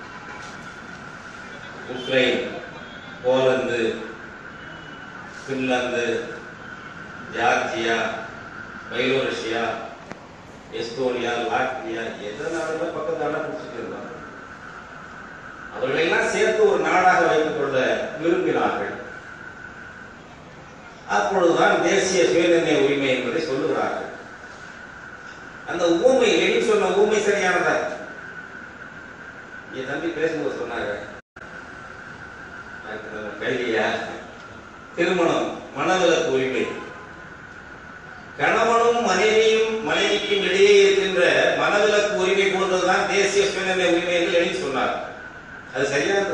Ukraine Poland Finland Georgia Byelorussia Estonia Latvia எந்த நாடுகளும் பக்கத்து நாடாக பிடிச்சிட்டு இருந்தாங்க அவர்களெல்லாம் சேர்த்து ஒரு நாடாக வைத்துக் கொள்ள விரும்பினார்கள் அப்பொழுதுதான் தேசிய சுயநிர்ணய உரிமை என்பதை சொல்லுகிறார்கள் அந்த ஊமை லெனின் சொன்ன ஊமை சரியானதா என் தம்பி பேசும்போது சொன்னாங்க அதுக்கு நம்ம கல்வியா திருமணம் மனவிலக்கு உரிமை கணவனும் மனைவியும் மனைவிக்கும் இடையே இருக்கின்ற மனவிலக்கு உரிமை போன்றதுதான் தேசிய சுயநிர்ணய உரிமை என்று லெனின் சொன்னார் அது சரியானது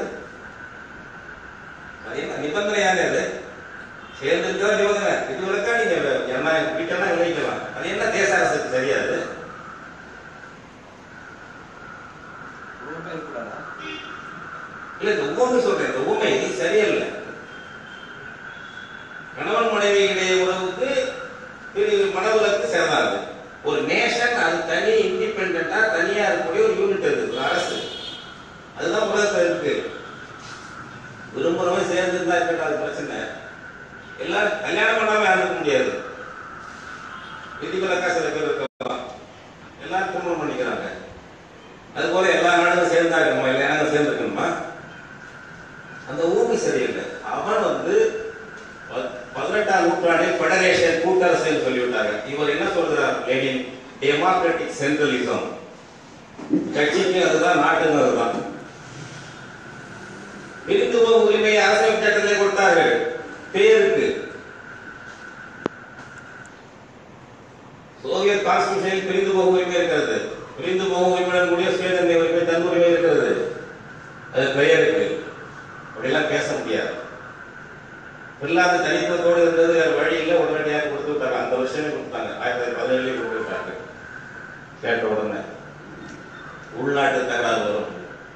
அது என்ன நிபந்தனையான அது சேர்ந்திருக்கா நிபந்தனை இது விளக்கா நீங்க என்ன வீட்டெல்லாம் விளைவிக்கலாம் அது என்ன தேச அரசுக்கு சரியாது இல்ல இந்த ஊமை சொல்றேன் இந்த ஊமை இது சரியில்லை கணவன் மனைவி இடையே உறவுக்கு பிரிவு மனவிலக்கு சேராது ஒரு நேஷன் அது தனி இண்டிபெண்ட் எப்படின்னு கேட்டா தனியா இருக்கக்கூடிய ஒரு யூனிட் இருக்கு ஒரு அரசு அதுதான் உலகத்துல இருக்கு விரும்புறவன் சேர்ந்து இருந்தா இருக்கட்டும் அது பிரச்சனை எல்லாரும் கல்யாணம் பண்ணாம யாரும் இருக்க முடியாது விதிவிலக்கா சில பேர் இருக்கலாம் எல்லாரும் திருமணம் பண்ணிக்கிறாங்க அது போல எல்லா நாடுகளும் சேர்ந்தா இருக்கணுமா எல்லா நாடுகளும் சேர்ந்து இருக்கணுமா அந்த ஊமி சரியில்லை அவன் வந்து ப- பதினெட்டாம் நூற்றாண்டில் ஃபெடரேஷன் கூட்டரசுன்னு சொல்லிவிட்டாங்க இவர் என்ன சொல்றார் லெனின் டெமோக்ராட்டிக் சென்ட்ரலிசம் கட்சிக்கு அதுதான் நாட்டுக்கும் அதுதான் பிரிந்து போகும் உரிமையை அரசியல் சட்டத்திலே கொடுத்தார்கள் பேருக்கு சோவியத் கான்ஸ்டியூஷனில் பிரிந்து போகும் உரிமை இருக்கிறது பிரிந்து போகும் உரிமையுடன் கூடிய சுயதன்மை உரிமை தன் உரிமை இருக்கிறது அது பெயருக்கு அப்படிலாம் பேச முடியாது பில்லாந்து தனித்துவத்தோடு இருந்தது வேற வழி இல்லை உடனடியாக கொடுத்து விட்டாங்க அந்த வருஷமே கொடுத்தாங்க ஆயிரத்தி தொள்ளாயிரத்தி பதினேழுலேயே கொடுத்து விட்டாங்க கேட்ட உடனே உள்நாட்டு தகராறு வரும்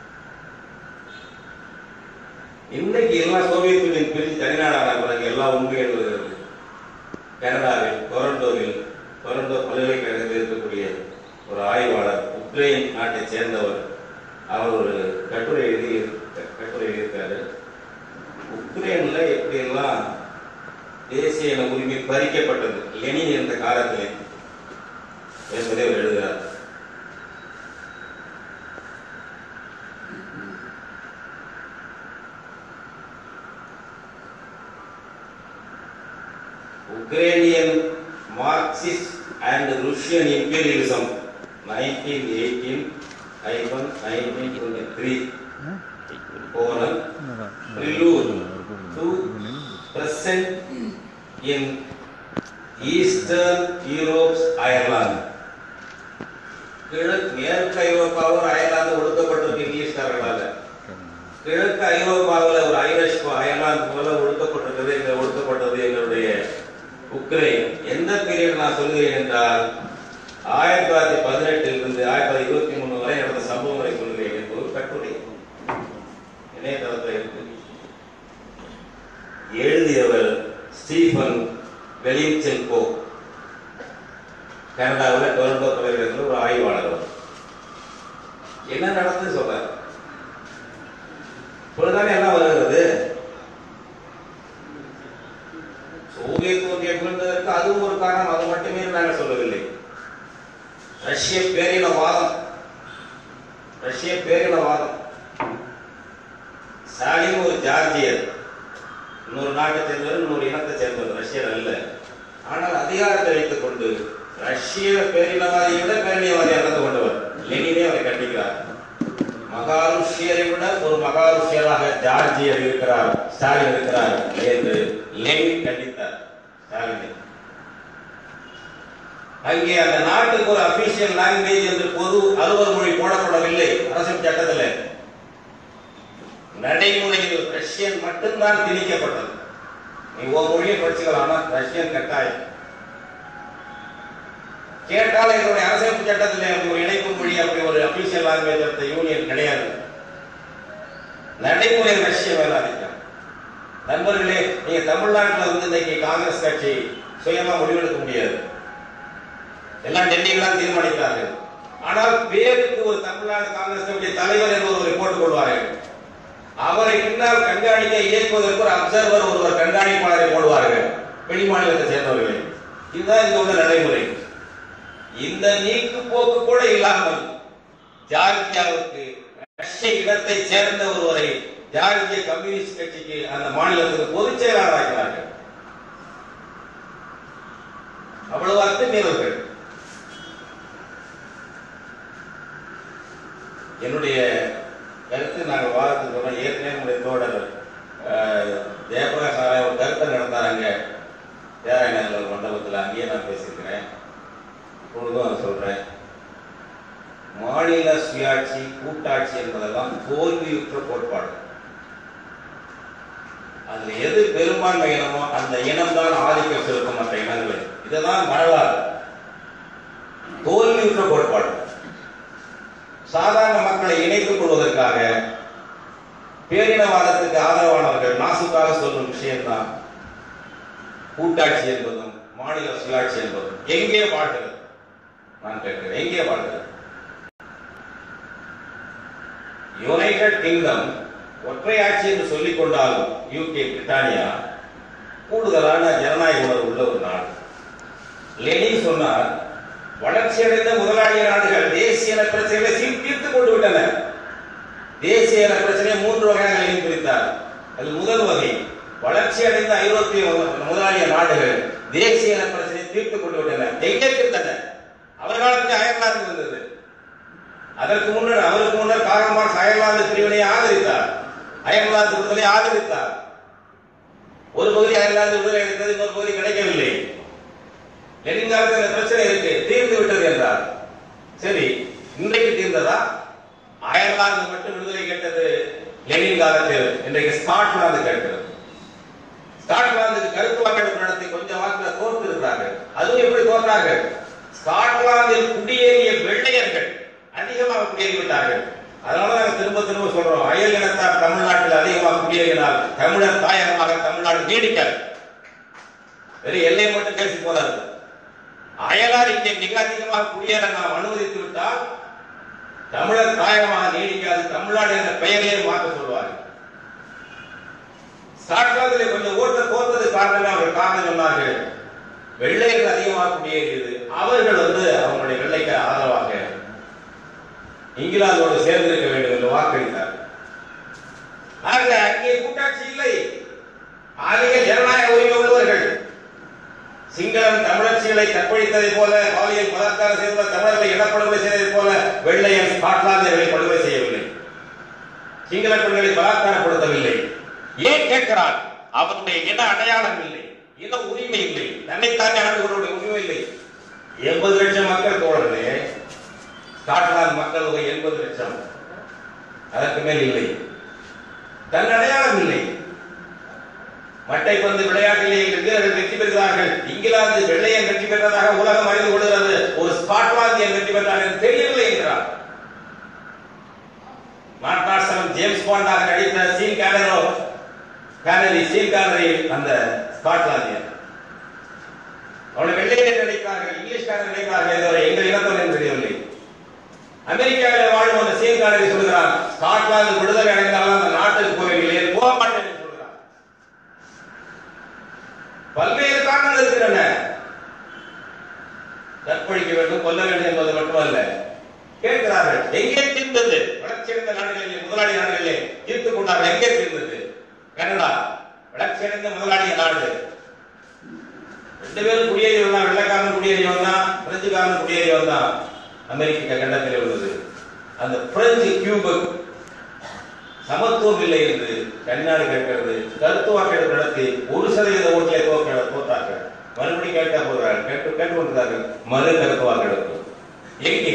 இன்னைக்கு எல்லாம் சோவியத் யூனியன் பிரிஞ்சு தனிநாடான பிறகு எல்லா உண்மைகள் வருகிறது கனடாவில் டொரண்டோவில் டொரண்டோ பல்கலைக்கழகத்தில் இருக்கக்கூடிய ஒரு ஆய்வாளர் உக்ரைன் நாட்டை சேர்ந்தவர் அவர் ஒரு கட்டுரை எழுதி கட்டுரை எழுதியிருக்காரு உக்ரைன்ல எப்படியெல்லாம் தேசிய இன உரிமை பறிக்கப்பட்டது லெனின் இருந்த காலத்திலே என்பதை அவர் எழுதுகிறார் Ukrainian Marxist and Russian imperialism 1918 hyphen 1923 colon prelude to present in Eastern Europe's Ireland கிழக்கு மேற்கு ஐரோப்பாவில் அயர்லாந்து ஒடுக்கப்பட்டிருக்கு இங்கிலீஷ்காரர்களால கிழக்கு ஐரோப்பாவில் ஒரு ஐரிஷ் அயர்லாந்து போல ஒடுக்கப்பட்டிருக்கிறது எங்க ஒடுக்கப்பட்டது எங்களுடைய உக்ரைன் எந்த பீரியட் நான் சொல்கிறேன் என்றால் ஆயிரத்தி தொள்ளாயிரத்தி பதினெட்டில் இருந்து ஆயிரத்தி தொள்ளாயிரத்தி இருபத்தி மூணு வரை நடந்த சம்பவங்களை சொல்கிறேன் என்று ஒரு கட்டுரை இணையதளத்தில் இருக்கு எழுதியவர் ஸ்டீஃபன் வெலின்சென்கோ கனடாவில் டொரண்டோ பல்கலைக்கழகத்தில் ஒரு ஆய்வாளர் அவர். என்ன நடந்தது சொல்றார் இப்பொழுதுதானே எல்லாம் வருகிறது சோவியத் ஒன்றியம் விழுந்ததற்கு அதுவும் ஒரு காரணம் அது மட்டுமே நாங்கள் சொல்லவில்லை ரஷ்ய பேரினவாதம் ரஷ்ய பேரினவாதம் ஸ்டாலின் ஒரு ஜார்ஜியர் இன்னொரு நாட்டை சேர்ந்தவர் இன்னொரு இனத்தை சேர்ந்தவர் ரஷ்யர் அல்ல ஆனால் அதிகாரத்தை வைத்துக் கொண்டு ரஷ்ய பேரினவாதியை விட பேரினவாதி நடந்து கொண்டவர் லெனினே அவரை கண்டிக்கிறார் மகாருஷ்யரை விட ஒரு மகாருஷ்யராக ஜார்ஜியர் இருக்கிறார் ஸ்டாலின் இருக்கிறார் என்று லெனின் கண்டித்தார் ஸ்டாலினை அங்கே அந்த நாட்டுக்கு ஒரு அபிஷியல் லாங்குவேஜ் என்று பொது அலுவல் மொழி போடப்படவில்லை அரசியல் சட்டத்தில் நடைமுறையில் ரஷ்யன் மட்டும்தான் திணிக்கப்பட்டது நீ உன் மொழியை படிச்சுக்கலாம் ஆனா ரஷ்யன் கட்டாயம் கேட்டால் என்னுடைய அரசியல் சட்டத்தில் அப்படி ஒரு இணைப்பு மொழி அப்படி ஒரு அபிஷியல் லாங்குவேஜ் ஆஃப் யூனியன் கிடையாது நடைமுறை ரஷ்ய மேலாதிக்கம் நண்பர்களே நீங்க தமிழ்நாட்டில் வந்து இன்னைக்கு காங்கிரஸ் கட்சி சுயமா முடிவெடுக்க முடியாது எல்லாம் டெல்லியில் தான் தீர்மானிக்கிறார்கள் ஆனால் பேருக்கு ஒரு தமிழ்நாடு காங்கிரஸ் கமிட்டி தலைவர் என்று ஒருவரை போட்டுக் கொள்வார்கள் அவரை பின்னால் கண்காணிக்க இயக்குவதற்கு ஒரு அப்சர்வர் ஒருவர் கண்காணிப்பாளரை போடுவார்கள் வெளி மாநிலத்தை சேர்ந்தவர்களை இதுதான் இங்க உள்ள நடைமுறை இந்த நீக்கு போக்கு கூட இல்லாமல் ஜார்ஜியாவுக்கு ரஷ்ய இடத்தை சேர்ந்த ஒருவரை ஜார்ஜிய கம்யூனிஸ்ட் கட்சிக்கு அந்த மாநிலத்துக்கு பொதுச் செயலாளர் ஆக்கிறார்கள் அவ்வளவு அத்துமீறல்கள் என்னுடைய கருத்து நாங்கள் வாதத்துக்கு போனோம் ஏற்கனவே நம்முடைய தோழர் அஹ், ஜெயபிரகாஷ் நாராயண் ஒரு கருத்தை நடந்தாங்க தேராயணர் ஒரு மண்டபத்தில் அங்கேயே நான் பேசியிருக்கிறேன் இப்பொழுதும் அதை சொல்றேன் மாநில சுயாட்சி கூட்டாட்சி என்பதெல்லாம் தோல்வியுற்ற கோட்பாடு அதுல எது பெரும்பான்மை இனமோ அந்த இனம்தான் ஆதிக்கம் செலுத்தும் மற்ற இனங்களை இதுதான் வரலாறு தோல்வியுற்ற கோட்பாடு சாதாரண மக்களை இணைத்துக் கொள்வதற்காக பேரினவாதத்துக்கு ஆதரவானவர்கள் நாசுக்காக சொல்லும் விஷயம்தான் கூட்டாட்சி என்பதும் மாநில சுயாட்சி என்பதும் எங்கே வாழ்கிறது நான் கேட்கிறேன் எங்கே வாழ்கிறது யுனைடெட் கிங்டம் ஒற்றை ஆட்சி என்று சொல்லிக் கொண்டாலும் யூகே பிரிட்டானியா கூடுதலான ஜனநாயக உணர்வு உள்ள ஒரு நாடு லெனின் சொன்னார் வளர்ச்சியடைந்த முதலாளிய நாடுகள் தேசிய நல பிரச்சனைகளை சீர் தீர்த்துக் கொண்டு விட்டன தேசிய நல பிரச்சனையை மூன்று வகையாக லெனின் பிரித்தார் அது முதல் வகை வளர்ச்சி அடைந்த ஐரோப்பிய முதலாளிய நாடுகள் தேசிய நல பிரச்சனையை தீர்த்துக் கொண்டு விட்டன எங்கே தீர்த்தன அவர் காலத்தில் அயர்லாந்து இருந்தது அதற்கு முன்னர் அவருக்கு முன்னர் காரல் மார்க்ஸ் அயர்லாந்து பிரிவினை ஆதரித்தார் அயர்லாந்து விடுதலை ஆதரித்தார் ஒரு பகுதி அயர்லாந்து விடுதலை அடைந்தது இன்னொரு பகுதி கிடைக்கவில்லை லெனின் காலத்தில் இந்த பிரச்சனை இருக்கு தீர்ந்து விட்டது என்றார் சரி இன்றைக்கு தீர்ந்ததா அயர்லாந்து மட்டும் விடுதலை கேட்டது லெனின் காலத்தில் இன்றைக்கு ஸ்காட்லாந்து கேட்கிறது ஸ்காட்லாந்துக்கு கருத்து வாக்கெடுப்பு நடத்தி கொஞ்சம் வாக்குல தோற்று இருக்கிறார்கள் அதுவும் எப்படி தோற்றார்கள் ஸ்காட்லாந்தில் குடியேறிய வெள்ளையர்கள் அதிகமாக குடியேறிவிட்டார்கள் அதனால நாங்க திரும்ப திரும்ப சொல்றோம் அயல் இனத்தார் தமிழ்நாட்டில் அதிகமாக குடியேறினால் தமிழர் தாயகமாக தமிழ்நாடு நீடிக்காது வெறும் எல்லையை மட்டும் பேசி போறாரு அயலார் இங்கே மிக அதிகமாக குடியேற நாம் அனுமதித்து விட்டால் தமிழர் தாயகமாக நீடிக்காது தமிழ்நாடு என்ற பெயரையே மாற்ற சொல்வார்கள் ஸ்காட்லாந்திலே கொஞ்சம் ஓட்ட தோற்றது காரணமே அவர் காரணம் சொன்னார்கள் வெள்ளையர்கள் அதிகமாக குடியேறியது அவர்கள் வந்து அவங்களுடைய வெள்ளைக்கு ஆதரவாக இங்கிலாந்தோடு சேர்ந்திருக்க வேண்டும் என்று வாக்களித்தார் ஆக அங்கே கூட்டாட்சி இல்லை அதிக ஜனநாயக உரிமை உள்ளவர்கள் சிங்களம் தமிழர்ச்சிகளை கற்பழித்ததை போல பாலியல் பலாத்காரம் செய்த தமிழர்களை இனப்படுகொலை செய்ததை போல வெள்ளையன் ஸ்காட்லாந்தியர்களை படுகொலை செய்யவில்லை சிங்கள பெண்களை பலாத்காரப்படுத்தவில்லை ஏன் கேட்கிறான் அவனுடைய இன அடையாளம் இல்லை இன உரிமை இல்லை தன்னைத்தானே ஆண்டுகளுடைய உரிமை இல்லை எண்பது லட்சம் மக்கள் தோழர்களே ஸ்காட்லாந்து மக்கள் தொகை எண்பது லட்சம் அதற்கு மேல் இல்லை தன் அடையாளம் இல்லை மட்டைப்பந்து விளையாட்டிலே எங்கள் வீரர்கள் வெற்றி பெறுகிறார்கள் இங்கிலாந்து வெள்ளையன் வெற்றி பெற்றதாக உலகம் அறிந்து கொள்கிறது ஒரு ஸ்காட்லாந்தியன் வெற்றி பெற்றார் என்று தெரியவில்லை என்கிறார் மார்டாசனம் ஜேம்ஸ் பாண்டாக நடித்த சீன் கேனரோ கேனரி சீன் கேனரி அந்த ஸ்காட்லாந்தியன் அவனை வெள்ளையனை நினைக்கிறார்கள் இங்கிலீஷ்காரன் நினைக்கிறார்கள் என்பதை எங்கள் இனத்தவன் என்று தெரியவில்லை அமெரிக்காவில் வாழும் அந்த சீன் கேனரி சொல்கிறான் ஸ்காட்லாந்து விடுதலை அடைந்தாலும் அந்த நாட்டுக்கு போவீங்களே போக மாட்டேன் என்று சொல்கிறான் பல்வேறு காரணங்கள் இருக்கின்றன கற்பழிக்க வேண்டும் கொல்ல வேண்டும் என்பது மட்டுமல்ல கேட்கிறார்கள் எங்கே தீர்ந்தது வளர்ச்சியடைந்த நாடுகளிலே முதலாளி நாடுகளிலே தீர்த்துக் கொண்டார்கள் எங்கே தீர்ந்தது கனடா வளர்ச்சியடைந்த முதலாளிய நாடு ரெண்டு பேரும் குடியேறி வந்தான் வெள்ளைக்காரன் குடியேறி வந்தான் பிரெஞ்சுக்காரன் குடியேறி வந்தான் அமெரிக்க கண்டத்தில் உள்ளது அந்த பிரெஞ்சு கியூபக் சமத்துவம் இல்லை என்று கண்ணாடி கேட்கிறது கருத்து வாக்கெடுப்பு நடத்தி ஒரு சதவீத ஓட்டிலே தோற்க தோத்தார்கள் மறுபடியும் கேட்டா போகிறார்கள் கேட்டு கேட்டுக்கொண்டிருந்தார்கள் மறு கருத்து வாக்கெடுப்பு எங்கே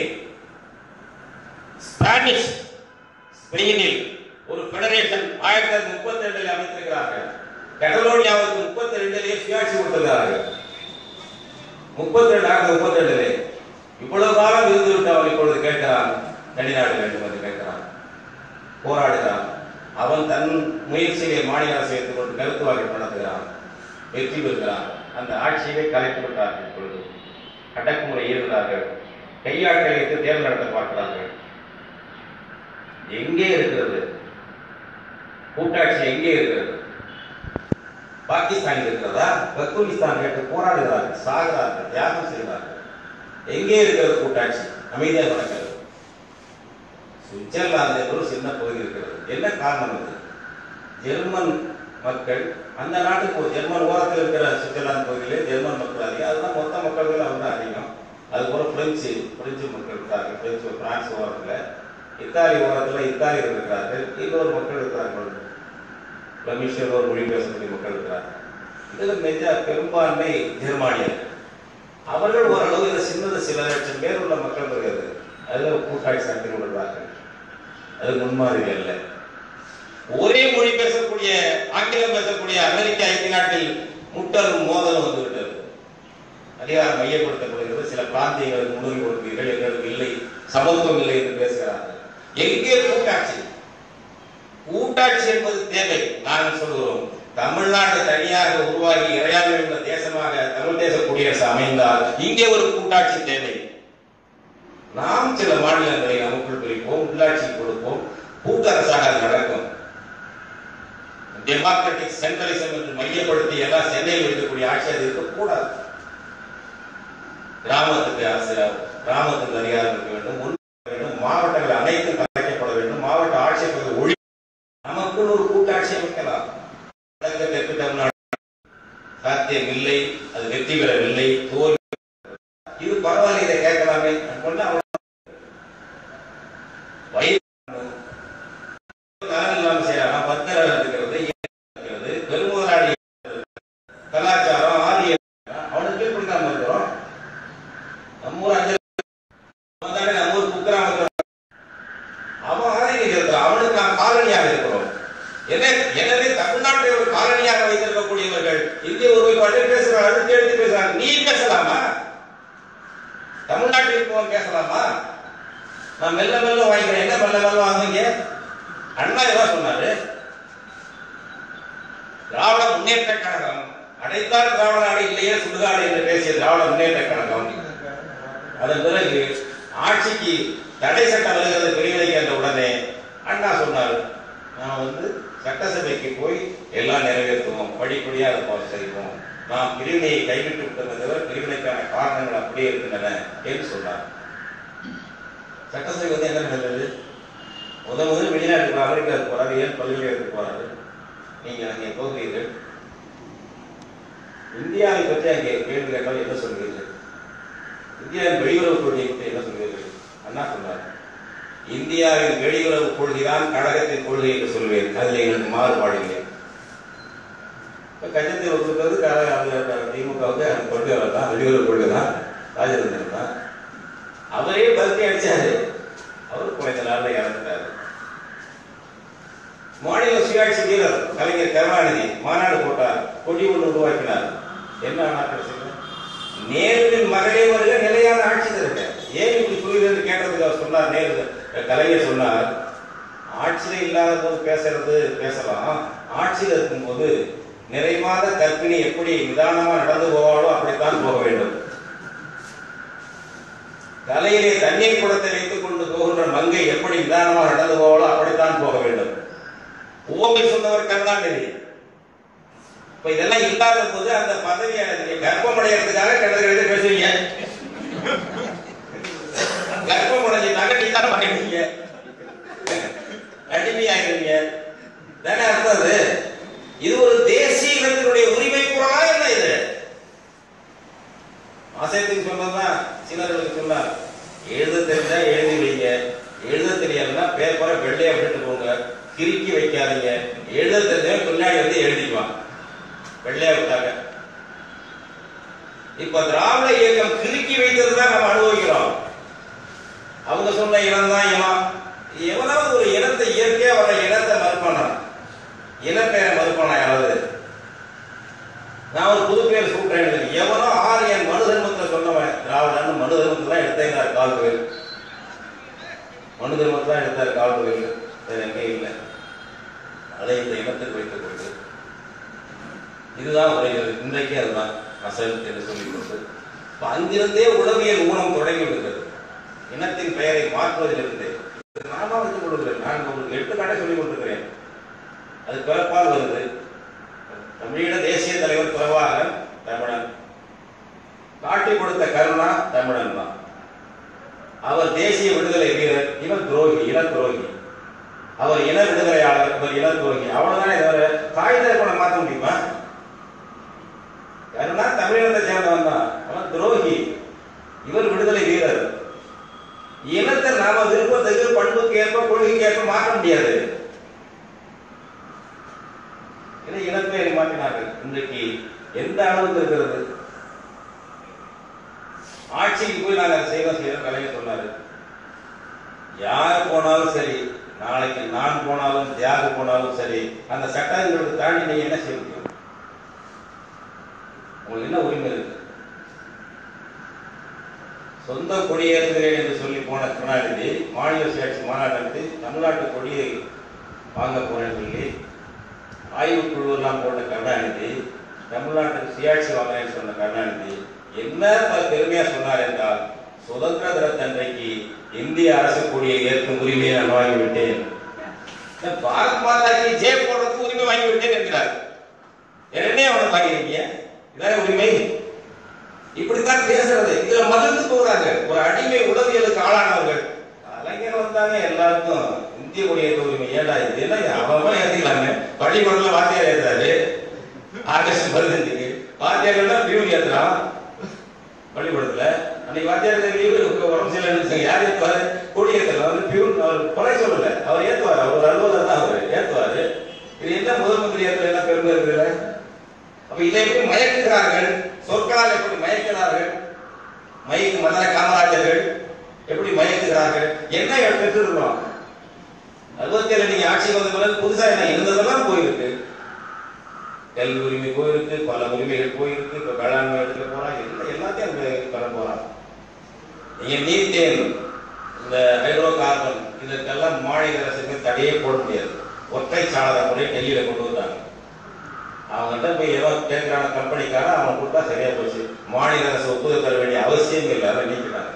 ஸ்பானிஷ் ஸ்பெயினில் ஒரு பெடரேஷன் ஆயிரத்தி தொள்ளாயிரத்தி முப்பத்தி ரெண்டில் அமைத்திருக்கிறார்கள் கட்டலோனியாவுக்கு முப்பத்தி ரெண்டிலே சுயாட்சி கொடுத்திருக்கிறார்கள் முப்பத்தி ரெண்டு ஆயிரத்தி முப்பத்தி ரெண்டிலே இவ்வளவு காலம் இருந்து விட்டு அவன் இப்பொழுது கேட்கிறான் தனிநாடு வேண்டும் என்று கேட்கிறான் போராடுகிறான் அவன் தன் முயற்சியை மாநில அரசு எடுத்துக்கொண்டு கருத்து வாக்கு நடத்துகிறான் வெற்றி பெறுகிறான் அந்த ஆட்சியை கலைத்து விட்டார்கள் இப்பொழுது அடக்குமுறை ஈடுகிறார்கள் கையாட்களை வைத்து தேர்தல் நடத்த பார்க்கிறார்கள் எங்கே இருக்கிறது கூட்டாட்சி எங்கே இருக்கிறது பாகிஸ்தான் இருக்கிறதா பத்துலிஸ்தான் கேட்டு போராடுகிறார்கள் சாகிறார்கள் தியாகம் செய்கிறார்கள் எங்கே இருக்கிறது கூட்டாட்சி அமைதியாக நடக்கிறது சுவிட்சர்லாந்து என்ற ஒரு சின்ன பகுதி இருக்கிறது என்ன காரணம் இது ஜெர்மன் மக்கள் அந்த நாட்டுக்கு ஒரு ஜெர்மன் ஓரத்தில் இருக்கிற சுவிட்சர்லாந்து பகுதியிலே ஜெர்மன் மக்கள் அதிகம் அதுதான் மொத்த மக்கள் அவங்க அதிகம் அது போல பிரெஞ்சு பிரெஞ்சு மக்கள் இருக்கிறார்கள் பிரெஞ்சு பிரான்ஸ் ஓரத்தில் இத்தாலி ஓரத்தில் இத்தாலியர் இருக்கிறார்கள் இன்னொரு மக்கள் இருக்கிறார்கள் ரமேஷர் ஒரு மொழி பேசக்கூடிய மக்கள் இருக்கிறார்கள் இதில் மெஜா பெரும்பான்மை ஜெர்மானியர் அவர்கள் ஓரளவு இந்த சின்னது சில லட்சம் பேர் உள்ள மக்கள் இருக்கிறது அதில் கூட்டாட்சி நடத்தி கொண்டிருக்கிறார்கள் அது முன்மாதிரி அல்ல ஒரே மொழி பேசக்கூடிய ஆங்கிலம் பேசக்கூடிய அமெரிக்க ஐக்கிய நாட்டில் முட்டலும் மோதலும் வந்துவிட்டது அதிகாரம் மையப்படுத்தப்படுகிறது சில பிராந்தியங்களுக்கு முன்னுரிமை கொடுப்பீர்கள் எங்களுக்கு இல்லை சமத்துவம் இல்லை என்று பேசுகிறார்கள் எங்கே கூட்டாட்சி கூட்டாட்சி என்பது தேவை நாங்கள் சொல்கிறோம் தமிழ்நாடு தனியாக உருவாகி இறையாண்மை உள்ள தேசமாக தமிழ் தேச குடியரசு அமைந்தால் இங்கே ஒரு கூட்டாட்சி தேவை நாம் சில மாநிலங்களை நமக்குள் பிரிப்போம் உள்ளாட்சி கொடுப்போம் கூட்டரசாக அது நடக்கும் டெமோக்ராட்டிக் சென்ட்ரலிசம் என்று மையப்படுத்தி எல்லாம் சென்னையில் இருக்கக்கூடிய ஆட்சி அது இருக்கக்கூடாது கிராமத்துக்கு அரசு கிராமத்துக்கு அதிகாரம் இருக்க வேண்டும் முன் வேண்டும் மாவட்டங்கள் அனைத்தும் கலைக்கப்பட வேண்டும் மாவட்ட ஆட்சியர்கள் ஒழி நமக்குள் ஒரு கூட்டாட்சி அமைக்கலாம் வடக்கு தெற்கு தமிழ்நாடு சாத்தியம் இல்லை அது வெற்றி பெறவில்லை தோல்வி இது பரவாயில்ல இதை கேட்கலாமே சொன்னா வயிறு நலன் இல்லாம செய்யலாம் பத்திரம் இருக்கிறது இருக்கிறது பெருமுதலாளி கலாச்சாரம் ஆதி அவனுக்கு கீழ்படுத்தாம இருக்கிறோம் நம்ம ஊர் அஞ்சல் அவன் தானே நம்ம ஊர் குக்கிராமத்தில் அவன் ஆதிக்கம் இருக்கிறான் அவனுக்கு நாம் காலனியாக இருக்கிறோம் எனவே எனவே தமிழ்நாட்டை ஒரு காலனியாக வைத்திருக்கக்கூடியவர்கள் இந்திய ஒருமைப்பாட்டை பேசுறாங்க அடுத்து எடுத்து பேசுறாங்க நீ பேசலாமா தமிழ்நாட்டில் இருக்கவன் பேசலாமா நான் மெல்ல மெல்ல வாங்கிக்கிறேன் என்ன மெல்ல மெல்ல வாங்குவீங்க அண்ணா இதான் சொன்னாரு திராவிட முன்னேற்ற கழகம் அடைத்தால் திராவிட நாடு இல்லையே சுடுகாடு என்று பேசிய திராவிட முன்னேற்ற கழகம் அதன் பிறகு ஆட்சிக்கு தடை சட்டம் வருகிறது பிரிவினைக்கு என்ற உடனே அண்ணா சொன்னார் நான் வந்து சட்டசபைக்கு போய் எல்லாம் நிறைவேற்றுவோம் படிப்படியா இருப்போம் செய்வோம் நாம் பிரிவினையை கைவிட்டு விட்டதை தவிர பிரிவினைக்கான காரணங்கள் அப்படியே இருக்கின்றன என்று சொன்னார் சட்டசபை வந்து என்ன நடந்தது முத முதல் வெளிநாட்டுக்கு அமெரிக்காவுக்கு போறாரு ஏன் பல்கலைக்கழகத்துக்கு போறாரு நீங்க அங்கே போகிறீர்கள் இந்தியாவை பற்றி அங்கே கேள்வி கேட்டால் என்ன சொல்கிறீர்கள் இந்தியாவின் வெளியுறவு கொள்கையை பற்றி என்ன சொல்கிறீர்கள் அண்ணா சொன்னார் இந்தியாவின் வெளியுறவு கொள்கைதான் கழகத்தின் கொள்கை என்று சொல்வேன் அதில் எங்களுக்கு மாறுபாடு இல்லை இப்ப கஜத்தை ஒத்துக்கிறது க- அந்த திமுகவுக்கு அந்த கொள்கை தான் வெளியுறவு கொள்கை தான் ராஜேந்திரன் தான் அவரே பல்கி அடிச்சாரு அவர் குறைந்த நாள்ல இறந்துட்டாரு மாநில சுயாட்சி வீரர் கலைஞர் கருணாநிதி மாநாடு போட்டார் கொடி ஒன்று உருவாக்கினார் என்ன ஆனார் கடைசியில? நேருவின் மகளே வருக நிலையான ஆட்சி தருக ஏன் இப்படி சொல்லுகிறது கேட்டதுக்கு அவர் சொன்னார் நேரு கலைஞர் சொன்னார் ஆட்சியில இல்லாத போது பேசுறது பேசலாம் ஆட்சியில் இருக்கும்போது நிறைமாத கற்பிணி எப்படி நிதானமா நடந்து போவாளோ அப்படித்தான் போக வேண்டும் தலையிலே தண்ணீர் குடத்தை வைத்துக் கொண்டு போகின்ற மங்கை எப்படி நிதானமாக நடந்து போவாளோ அப்படித்தான் போக வேண்டும் உவமை சொன்னவர் கருணாநிதி இப்ப இதெல்லாம் இல்லாத போது அந்த பதவி நீங்க கர்ப்பம் அடைகிறதுக்காக கிடந்து கிடந்து பேசுவீங்க கர்ப்பம் அடைஞ்சிட்டாங்க நிதானம் ஆகிடுவீங்க அடிமை ஆகிடுவீங்க தானே அர்த்தம் அது இது ஒரு தேசிய இனத்தினுடைய உரிமை குரலா என்ன இது ஆசையத்துக்கு சொன்னதுதான் சிலர்களுக்கு சொன்னார் எழுத தெரிஞ்சா எழுதி வைங்க எழுத தெரியலன்னா பேப்பரை வெள்ளையா விட்டுட்டு போங்க கிறுக்கி வைக்காதீங்க எழுத தெரிஞ்சவன் பின்னாடி வந்து எழுதிக்குவான் வெள்ளையா விட்டாங்க இப்ப திராவிட இயக்கம் கிறுக்கி வைத்தது தான் நம்ம அனுபவிக்கிறோம் அவங்க சொன்ன இனம் தான் இனம் எவனாவது ஒரு இனத்தை இயற்கையா வர இனத்தை மறுப்பானா இனப்பெயரை மறுப்பானா யாராவது நான் ஒரு புது பேர் சூட்டுறேன் எவனோ ஆரியன் மனு தர்மத்துல சொன்னவன் திராவிடன் மனு தர்மத்துல தான் எடுத்தேங்கிறார் கால் கோயில் மனு தர்மத்துல தான் எடுத்தார் கால் கோயில் வேற எங்கேயும் இல்லை அதை இந்த இனத்துக்கு வைத்துக் கொண்டு இதுதான் உரைகிறது இன்றைக்கு அதுதான் அசல் என்று சொல்லிக் கொண்டு இப்ப அங்கிருந்தே உளவியல் ஊனம் தொடங்கி விடுகிறது இனத்தின் பெயரை மாற்றுவதிலிருந்தே இது நானா வைத்துக் கொடுக்கிறேன் நான் உங்களுக்கு எடுத்துக்காட்டே சொல்லிக் கொண்டிருக்கிறேன் அது பிறப்பால் வருது தமிழீழ தேசிய தலைவர் பிரபாகரன் தமிழன் காட்டி கொடுத்த கருணா தமிழன் தான் அவர் தேசிய விடுதலை வீரர் இவன் துரோகி இன துரோகி அவர் இன விடுதலையாளர் இவர் இன துரோகி அவ்வளவுதானே தவிர தாய் தகப்பனை மாற்ற முடியுமா கருணா தமிழினத்தை சேர்ந்தவன் தான் அவன் துரோகி இவர் விடுதலை வீரர் இனத்தை நாம விருப்பத்துக்கு பண்புக்கு ஏற்ப கொள்கைக்கு ஏற்ப மாற்ற முடியாது இதை இனப்பெயரை மாற்றினார்கள் இன்றைக்கு எந்த அளவுக்கு இருக்கிறது ஆட்சிக்கு போய் நாங்கள் அதை செய்வோம் செய்யறோம் கலைஞர் சொன்னாரு யார் போனாலும் சரி நாளைக்கு நான் போனாலும் தியாக போனாலும் சரி அந்த சட்டங்களுக்கு தாண்டி நீங்க என்ன செய்ய முடியும் உங்களுக்கு என்ன உரிமை இருக்கு சொந்த கொடியேறுகிறேன் என்று சொல்லி போன கருணாநிதி மாநில சுயாட்சி மாநாடு நடத்தி தமிழ்நாட்டு கொடியை வாங்க போறேன்னு சொல்லி ஆய்வுக்குழுவெல்லாம் போட்ட கருணாநிதி தமிழ்நாட்டுக்கு சுயாட்சி வாங்கினேன்னு சொன்ன கருணாநிதி என்ன ப- பெருமையா சொன்னார் என்றால் சுதந்திர தினத்தன்றைக்கு இந்திய அரசு கொடியை ஏற்கும் உரிமையை நான் வாங்கிவிட்டேன் பாரத் மாதாக்கு ஜெய் போடுறதுக்கு உரிமை வாங்கி விட்டேன் என்கிறார் என்னையே அவனை வாங்கிருக்கீங்க இதான் உரிமை இப்படித்தான் பேசுறது இதுல மகிழ்ந்து போறாங்க ஒரு அடிமை உளவியலுக்கு ஆளானவர்கள் கலைஞர் வந்தாங்க எல்லாருக்கும் இந்திய குடியேற்ற உரிமை ஏடா இது என்ன அவன் ஏற்றிக்கலாங்க பள்ளிக்கூடத்துல வாத்தியார் ஏற்றாரு ஆகஸ்ட் பதினஞ்சுக்கு வாத்தியார்கள் பியூன் ஏத்துறான் பள்ளிக்கூடத்துல அன்னைக்கு வாத்தியார் லீவு உடம்பு சரியில்லைன்னு யார் ஏத்துவாரு குடியேற்றலாம் வந்து பியூன் அவர் கொலை சொல்லல அவர் ஏத்துவார் அவர் அலுவலர் தான் அவர் ஏத்துவாரு இது என்ன முதல் மந்திரி ஏற்ற என்ன பெருமை இருக்குல்ல அப்ப இதை எப்படி மயக்குகிறார்கள் சொற்களால் எப்படி மயக்கிறார்கள் மயக்கு மன்னர் காமராஜர்கள் எப்படி மயக்குகிறார்கள் என்ன பெற்றிருக்கிறோம் அறுபத்தி ஏழு நீங்க ஆட்சிக்கு வந்த பிறகு புதுசா என்ன இருந்ததெல்லாம் போயிருக்கு கல்வி உரிமை போயிருக்கு பல உரிமைகள் போயிருக்கு இப்ப வேளாண்மை எடுத்துக்க போறான் எல்லா எல்லாத்தையும் அங்க பெற போறான் நீங்க மீத்தேன் இந்த ஹைட்ரோ கார்பன் இதற்கெல்லாம் மாநில அரசுக்கு தடையே போட முடியாது ஒற்றை சாளர முறை டெல்லியில கொண்டு வந்தாங்க அவங்ககிட்ட போய் ஏதோ கேட்கிறான கம்பெனிக்காரன் அவன் கொடுத்தா சரியா போச்சு மாநில அரசு ஒப்புதல் தர வேண்டிய அவசியம் இல்லை அதை நீக்கிட்டாங்க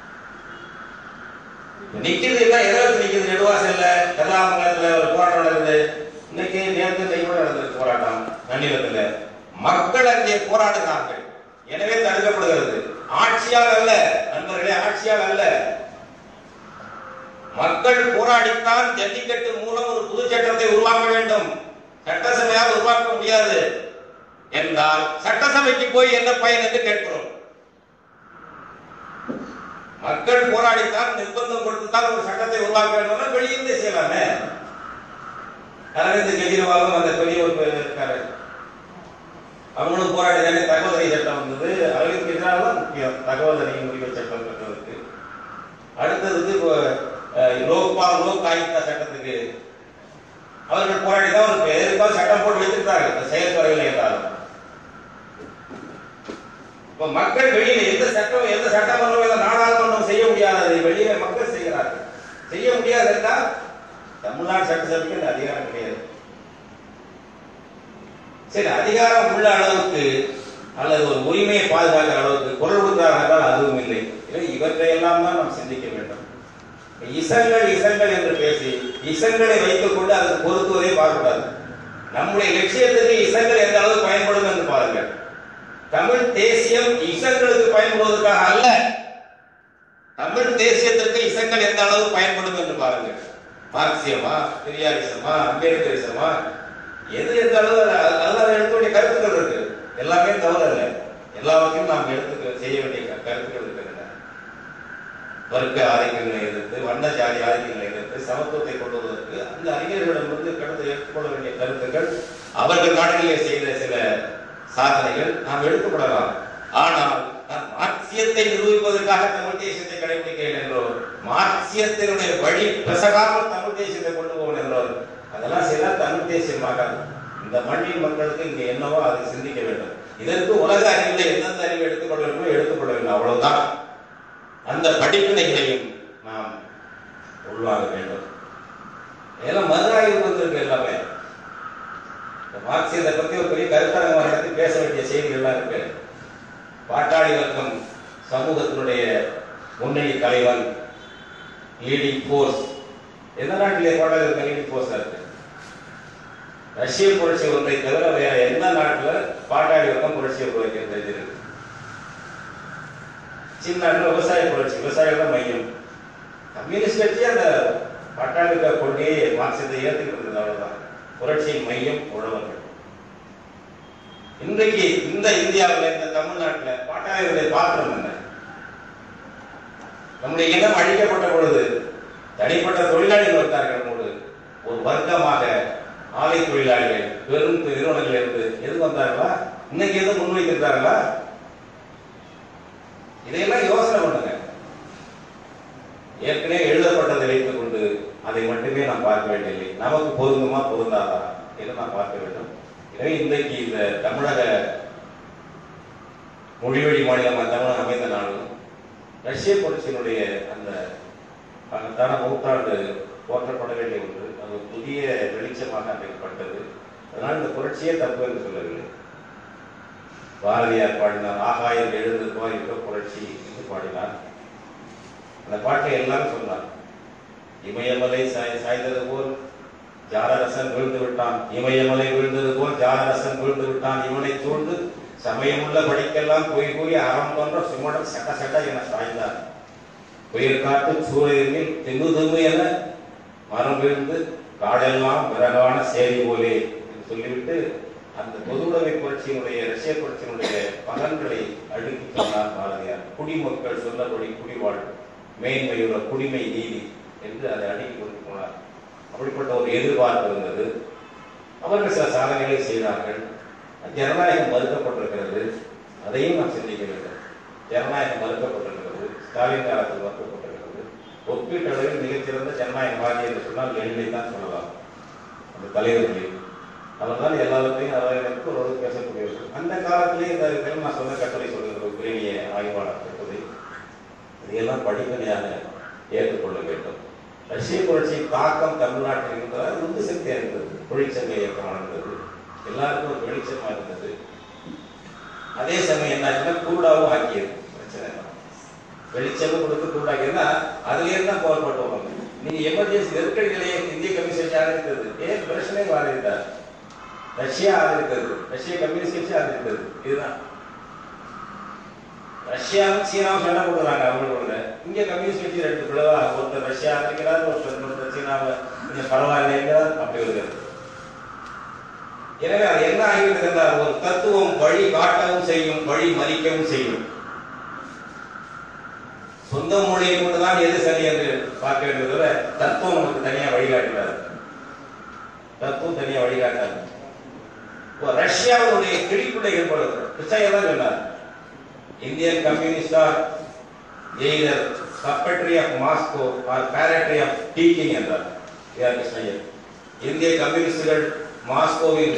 நிக்கிறது எல்லாம் எதாவது நிக்கிறது நெடுவாசல்ல கதாமங்கலத்துல ஒரு போராட்டம் நடக்குது இன்னைக்கு நேற்று கூட நடந்திருக்கு போராட்டம் நன்னிலத்துல மக்கள் அங்கே போராடுகிறார்கள் எனவே தடுக்கப்படுகிறது ஆட்சியால் அல்ல நண்பர்களே ஆட்சியால் அல்ல மக்கள் போராடித்தான் ஜல்லிக்கட்டு மூலம் ஒரு புது சட்டத்தை உருவாக்க வேண்டும் சட்டசபையால் உருவாக்க முடியாது என்றால் சட்டசபைக்கு போய் என்ன பயன் என்று கேட்கிறோம் மக்கள் போராடித்தான் நிர்பந்தம் கொடுத்துத்தான் ஒரு சட்டத்தை உருவாக்க வேண்டும் வெளியிருந்தே செய்யலாமே அரவிந்த் கெஜ்ரிவாலும் அந்த பெரிய ஒரு இருக்காரு அவங்களும் போராடி தானே தகவல் அறிக்கை சட்டம் வந்தது அரவிந்த் கெஜ்ரிவால் தான் முக்கியம் தகவல் அறிக்கை உரிமை சட்டம் பெற்றதுக்கு அடுத்ததுக்கு இப்போ அஹ், லோக்பால் லோக் ஆயுக்தா சட்டத்துக்கு அவர்கள் போராடி தான் ஒரு எதிர்ப்பாக சட்டம் போட்டு வைத்திருக்கிறார்கள் அது செயல்படவில்லை என்றாலும் இப்ப மக்கள் வெளியில எந்த சட்டம் எந்த சட்டமன்றம் எந்த நாடாளுமன்றம் செய்ய முடியாததை வெளியில மக்கள் செய்கிறார்கள் செய்ய முடியாது என்றால் தமிழ்நாடு சட்டசபைக்கு அந்த அதிகாரம் கிடையாது சரி அதிகாரம் உள்ள அளவுக்கு அல்லது ஒரு உரிமையை பாதுகாக்கிற அளவுக்கு குரல் கொடுக்கிறார்கள் என்றால் அதுவும் இல்லை எனவே இவற்றையெல்லாம் தான் நாம் சிந்திக்க வேண்டும் இசங்கள் இசங்கள் என்று பேசி இசங்களை வைத்துக் கொண்டு அதற்கு பொருத்துவதை பார்க்கக்கூடாது நம்முடைய லட்சியத்துக்கு இசங்கள் எந்த அளவு பயன்படும் என்று பாருங்கள் தமிழ் தேசியம் இசங்களுக்கு பயன்படுவதற்காக அல்ல தமிழ் தேசியத்திற்கு இசங்கள் எந்த அளவு பயன்படும் என்று பாருங்கள் மார்க்சியமா பெரியாரிசமா அம்பேத்கரிசமா எது எந்த அளவு அது- அதுல எடுக்க வேண்டிய கருத்துக்கள் இருக்கு எல்லாமே தவறு அல்ல எல்லாவற்றையும் நாம் எடுத்து செய்ய வேண்டிய க- கருத்துக்கள் இருக்கின்றன வர்க்க ஆதிக்கங்களை எதிர்த்து வண்ண ஜாதி ஆதிக்கங்களை எதிர்த்து சமத்துவத்தை கொண்டு வருவதற்கு அந்த அறிஞர்களிடமிருந்து கடந்து ஏற்றுக்கொள்ள வேண்டிய கருத்துக்கள் அவர்கள் நாடுகளிலே செய்த சில சாதனைகள் நாம் எடுத்துக்கொள்ளலாம் ஆனால் நான் மார்க்சியத்தை நிரூபிப்பதற்காக தமிழ் தேசியத்தை கடைபிடிக்கிறேன் என்றோ மார்க்சியத்தினுடைய வழி பிசகாமல் தமிழ் தேசியத்தை கொண்டு போவேன் என்றோ அதெல்லாம் செய்தால் தமிழ் தேசியம் ஆகாது இந்த மண்ணின் மக்களுக்கு இங்க என்னவோ அதை சிந்திக்க வேண்டும் இதற்கு உலக அறிவில் எந்தெந்த அறிவை எடுத்துக்கொள்ள வேண்டுமோ எடுத்துக்கொள்ள வேண்டும் அவ்வளவுதான் அந்த படிப்பினைகளையும் நாம் உள்வாங்க வேண்டும் இதெல்லாம் மறு ஆய்வு வந்திருக்கு எல்லாமே இந்த மார்க்சியத்தை பத்தி ஒரு பெரிய கருத்தரங்கம் நடத்தி பேச வேண்டிய செய்திகள்லாம் இருக்கு பாட்டாளி வர்க்கம் சமூகத்தினுடைய முன்னணி தலைவன் லீடிங் ஃபோர்ஸ் எந்த நாட்டிலே பாட்டாளி வர்க்கம் லீடிங் ஃபோர்ஸா இருக்கு ரஷ்ய புரட்சி ஒன்றை தவிர வேற எந்த நாட்டுல பாட்டாளி வர்க்கம் புரட்சியை உருவாக்கிறது இருக்கு சின்ன நாட்டுல விவசாய புரட்சி விவசாயம் தான் மையம் கம்யூனிஸ்ட் கட்சி அந்த பட்டாளி கொள்கையை மார்க்சியத்தை ஏற்றுக்கிட்டு இருந்தது அவ்வளவுதான் புரட்சியின் மையம் உழவர்கள் இன்றைக்கு இந்த இந்தியாவில் இந்த தமிழ்நாட்டில் பாட்டாளிகளுடைய பாத்திரம் என்ன நம்முடைய இனம் அழிக்கப்பட்ட பொழுது தனிப்பட்ட தொழிலாளிகள் வந்தார்கள் போது ஒரு வர்க்கமாக ஆலை தொழிலாளிகள் பெரும் நிறுவனங்கள் இருந்து எது வந்தார்களா இன்னைக்கு எதுவும் முன்வைத்திருக்காங்களா இதையெல்லாம் யோசனை பண்ணுங்க ஏற்கனவே எழுதப்பட்டதை வைத்துக் கொண்டு அதை மட்டுமே நாம் பார்க்க வேண்டியதில்லை நமக்கு பொருந்துமா பொருந்தாதா என்று நாம் பார்க்க வேண்டும் எனவே இன்றைக்கு இந்த தமிழக மொழிவழி மாநிலமாக தமிழகம் அமைந்த நாளும் ரஷ்ய புரட்சியினுடைய அந்த மகத்தான நூற்றாண்டு போற்றப்பட வேண்டிய ஒன்று அது ஒரு புதிய வெளிச்சமாக அமைக்கப்பட்டது அதனால் இந்த புரட்சியே தப்பு என்று சொல்லவில்லை பாரதியார் பாடினார் ஆகாயம் எழுந்திருப்பார் யுக புரட்சி என்று பாடினார் அந்த பாட்டை எல்லாரும் சொன்னார் இமயமலை சாய் சாய்ந்தது போல் ஜாலரசன் விழுந்து விட்டான் இமயமலை விழுந்தது போல் ஜாலரசன் விழுந்து விட்டான் இவனை சூழ்ந்து சமயமுள்ள படிக்கெல்லாம் போய் கூறி அறம் போன்ற சுமடன் சட்ட சட்ட என சாய்ந்தார் புயல் காட்டு சூரியனில் திங்கு திங்கு என மரம் விழுந்து காடெல்லாம் விறகான சேரி போலே என்று சொல்லிவிட்டு அந்த பொதுவுடைமை புரட்சியினுடைய ரஷ்ய புரட்சியினுடைய பலன்களை அடுக்கி சொன்னார் பாரதியார் குடிமக்கள் சொன்னபடி குடிவாழ் மேன்மையுள்ள குடிமை நீதி என்று அதை அடுக்கி கொண்டு போனார் அப்படிப்பட்ட ஒரு எதிர்பார்ப்பு இருந்தது அவர்கள் சில சாதனைகளை செய்தார்கள் ஜனநாயகம் மறுக்கப்பட்டிருக்கிறது அதையும் நாம் சிந்திக்க வேண்டும் ஜனநாயகம் மறுக்கப்பட்டிருக்கிறது ஸ்டாலின் காலத்தில் மறுக்கப்பட்டிருக்கிறது ஒப்பீட்டளவில் மிகச்சிறந்த ஜனநாயகவாதி என்று சொன்னால் லெனினை தான் சொல்லலாம் அந்த தலைவர்களில் அவர் தான் எல்லாவற்றையும் அவர்களுக்கு ஒரு பேசக்கூடியவர் அந்த காலத்திலே இந்த இதுகள் நான் சொன்ன கட்டுரை சொல்கிற உக்ரைனிய ஆய்வாளர் கட்டுரை இதையெல்லாம் படிப்பனையாக ஏற்றுக்கொள்ள வேண்டும் ரஷ்ய புரட்சியின் தாக்கம் தமிழ்நாட்டில் இருந்தது அது உந்து சக்தியாக இருந்தது தொழிற்சங்க இயக்கமாக இருந்தது எல்லாருக்கும் ஒரு வெளிச்சமா இருந்தது அதே சமயம் என்னாச்சுன்னா குருடாவும் ஆக்கியது பிரச்சனை இல்லை. வெளிச்சமும் கொடுத்து குருடாக்கியதுன்னா அதுல இருந்தா போராட்டம் வரும் நீங்க எமர்ஜென்சி நெருக்கடி நிலையை இந்திய கம்யூனிஸ்ட் ஆதரித்தது ஏன் பிரச்சனை ஆதரித்தார் ரஷ்யா ஆதரித்தது ரஷ்ய கம்யூனிஸ்ட் கட்சி ஆதரித்தது இதுதான் ரஷ்யாவும் சீனாவும் சண்டை போடுறாங்க அவங்களோட இங்க கம்யூனிஸ்ட் கட்சி ரெண்டு பிளவா ஒருத்தர் ரஷ்யா ஆதரிக்கிறார் ஒருத்தர் ஒருத்தர் சீனாவை கொஞ்சம் பரவாயில்லைங்கிறார் அப்படி வருகிறது எனவே அது என்ன ஆகிவிட்டது என்றால் ஒரு தத்துவம் வழி காட்டவும் செய்யும் வழி மறிக்கவும் செய்யும் சொந்த மொழியை கொண்டுதான் எது சரி என்று பார்க்க வேண்டியது தவிர தத்துவம் நமக்கு தனியா வழிகாட்டுகிறார் தத்துவம் தனியா வழிகாட்டாது இப்போ ரஷ்யாவுடைய கிழிப்புள்ள ஏற்படுது பிச்சையா தான் சொன்னார் இந்தியன் கம்யூனிஸ்ட் ஆர் எய்தர் சப்பட்ரி ஆஃப் மாஸ்கோ ஆர் பேரட்ரி ஆஃப் டீச்சிங் என்றார் ஏஆர் கிருஷ்ணய்யர் இந்திய கம்யூனிஸ்டுகள் மாஸ்கோவின்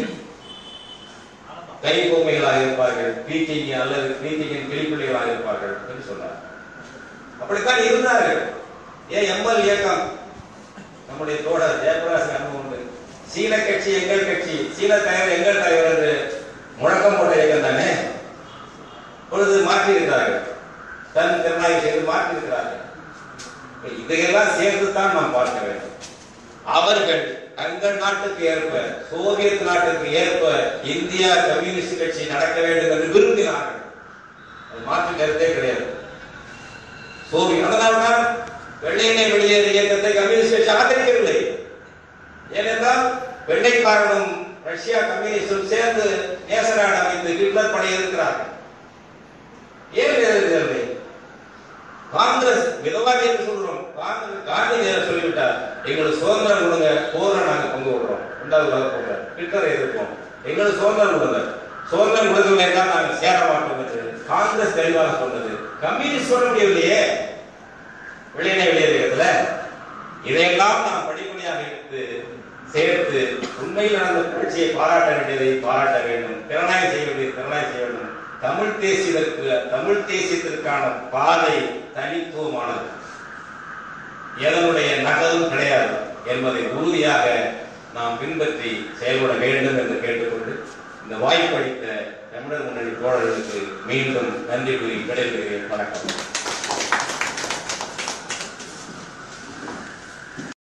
கை பொம்மைகளாக இருப்பார்கள் டீச்சிங் அல்லது டீச்சிங்கின் கிளிப்பிள்ளைகளாக இருப்பார்கள் என்று சொன்னார் அப்படித்தான் இருந்தார்கள் ஏன் எம்எல் இயக்கம் நம்முடைய தோழர் ஜெயபிரகாஷ் அனுபவம் உண்டு சீன கட்சி எங்கள் கட்சி சீன தலைவர் எங்கள் தலைவர் என்று முழக்கம் போட்ட இயக்கம் தானே பொழுது மாற்றி இருக்கிறார்கள் தன் திறனாய்வு செய்து மாற்றி இருக்கிறார்கள் இதையெல்லாம் சேர்த்து தான் நாம் பார்க்க வேண்டும் அவர்கள் தங்கள் நாட்டுக்கு ஏற்ப சோவியத் நாட்டுக்கு ஏற்ப இந்தியா கம்யூனிஸ்ட் கட்சி நடக்க வேண்டும் என்று விரும்பினார்கள் அது மாற்று கருத்தே கிடையாது சோவியத் அதனால்தான் வெள்ளையனை வெளியேறு இயக்கத்தை கம்யூனிஸ்ட் கட்சி ஆதரிக்கவில்லை ஏனென்றால் வெள்ளைக்காரனும் ரஷ்யா கம்யூனிஸ்டும் சேர்ந்து நேசநாடு அமைத்து ஹிட்லர் படை இருக்கிறார்கள் ஏன் எதிர்க்கவில்லை காங்கிரஸ் மிதவாதி என்று சொல்றோம் காங்கிரஸ் காந்தி நேரம் சொல்லிவிட்டார் எங்களுக்கு சுதந்திரம் கொடுங்க போரை நாங்க பங்கு விடுறோம் ரெண்டாவது உலக போற ஹிட்லரை எதிர்ப்போம் எங்களுக்கு சுதந்திரம் கொடுங்க சுதந்திரம் கொடுக்கவில்லை என்றால் நாங்கள் சேர மாட்டோம் என்று காங்கிரஸ் தெளிவாக சொன்னது கம்யூனிஸ்ட் சொல்ல முடியவில்லையே வெளியினை வெளியேறதுல இதையெல்லாம் நாம் படிப்படியாக எடுத்து சேர்த்து உண்மையில் நடந்த புரட்சியை பாராட்ட வேண்டியதை பாராட்ட வேண்டும் திறனாய் செய்ய வேண்டியதை திறனாய் செய்ய வேண்டும் தமிழ் தேசியத்திற்கு தமிழ் தேசியத்திற்கான பாதை தனித்துவமானது எதனுடைய நகலும் கிடையாது என்பதை உறுதியாக நாம் பின்பற்றி செயல்பட வேண்டும் என்று கேட்டுக்கொண்டு இந்த வாய்ப்பளித்த தமிழர் முன்னணி தோழர்களுக்கு மீண்டும் நன்றி கூறி விடைபெறுகிறேன் வணக்கம்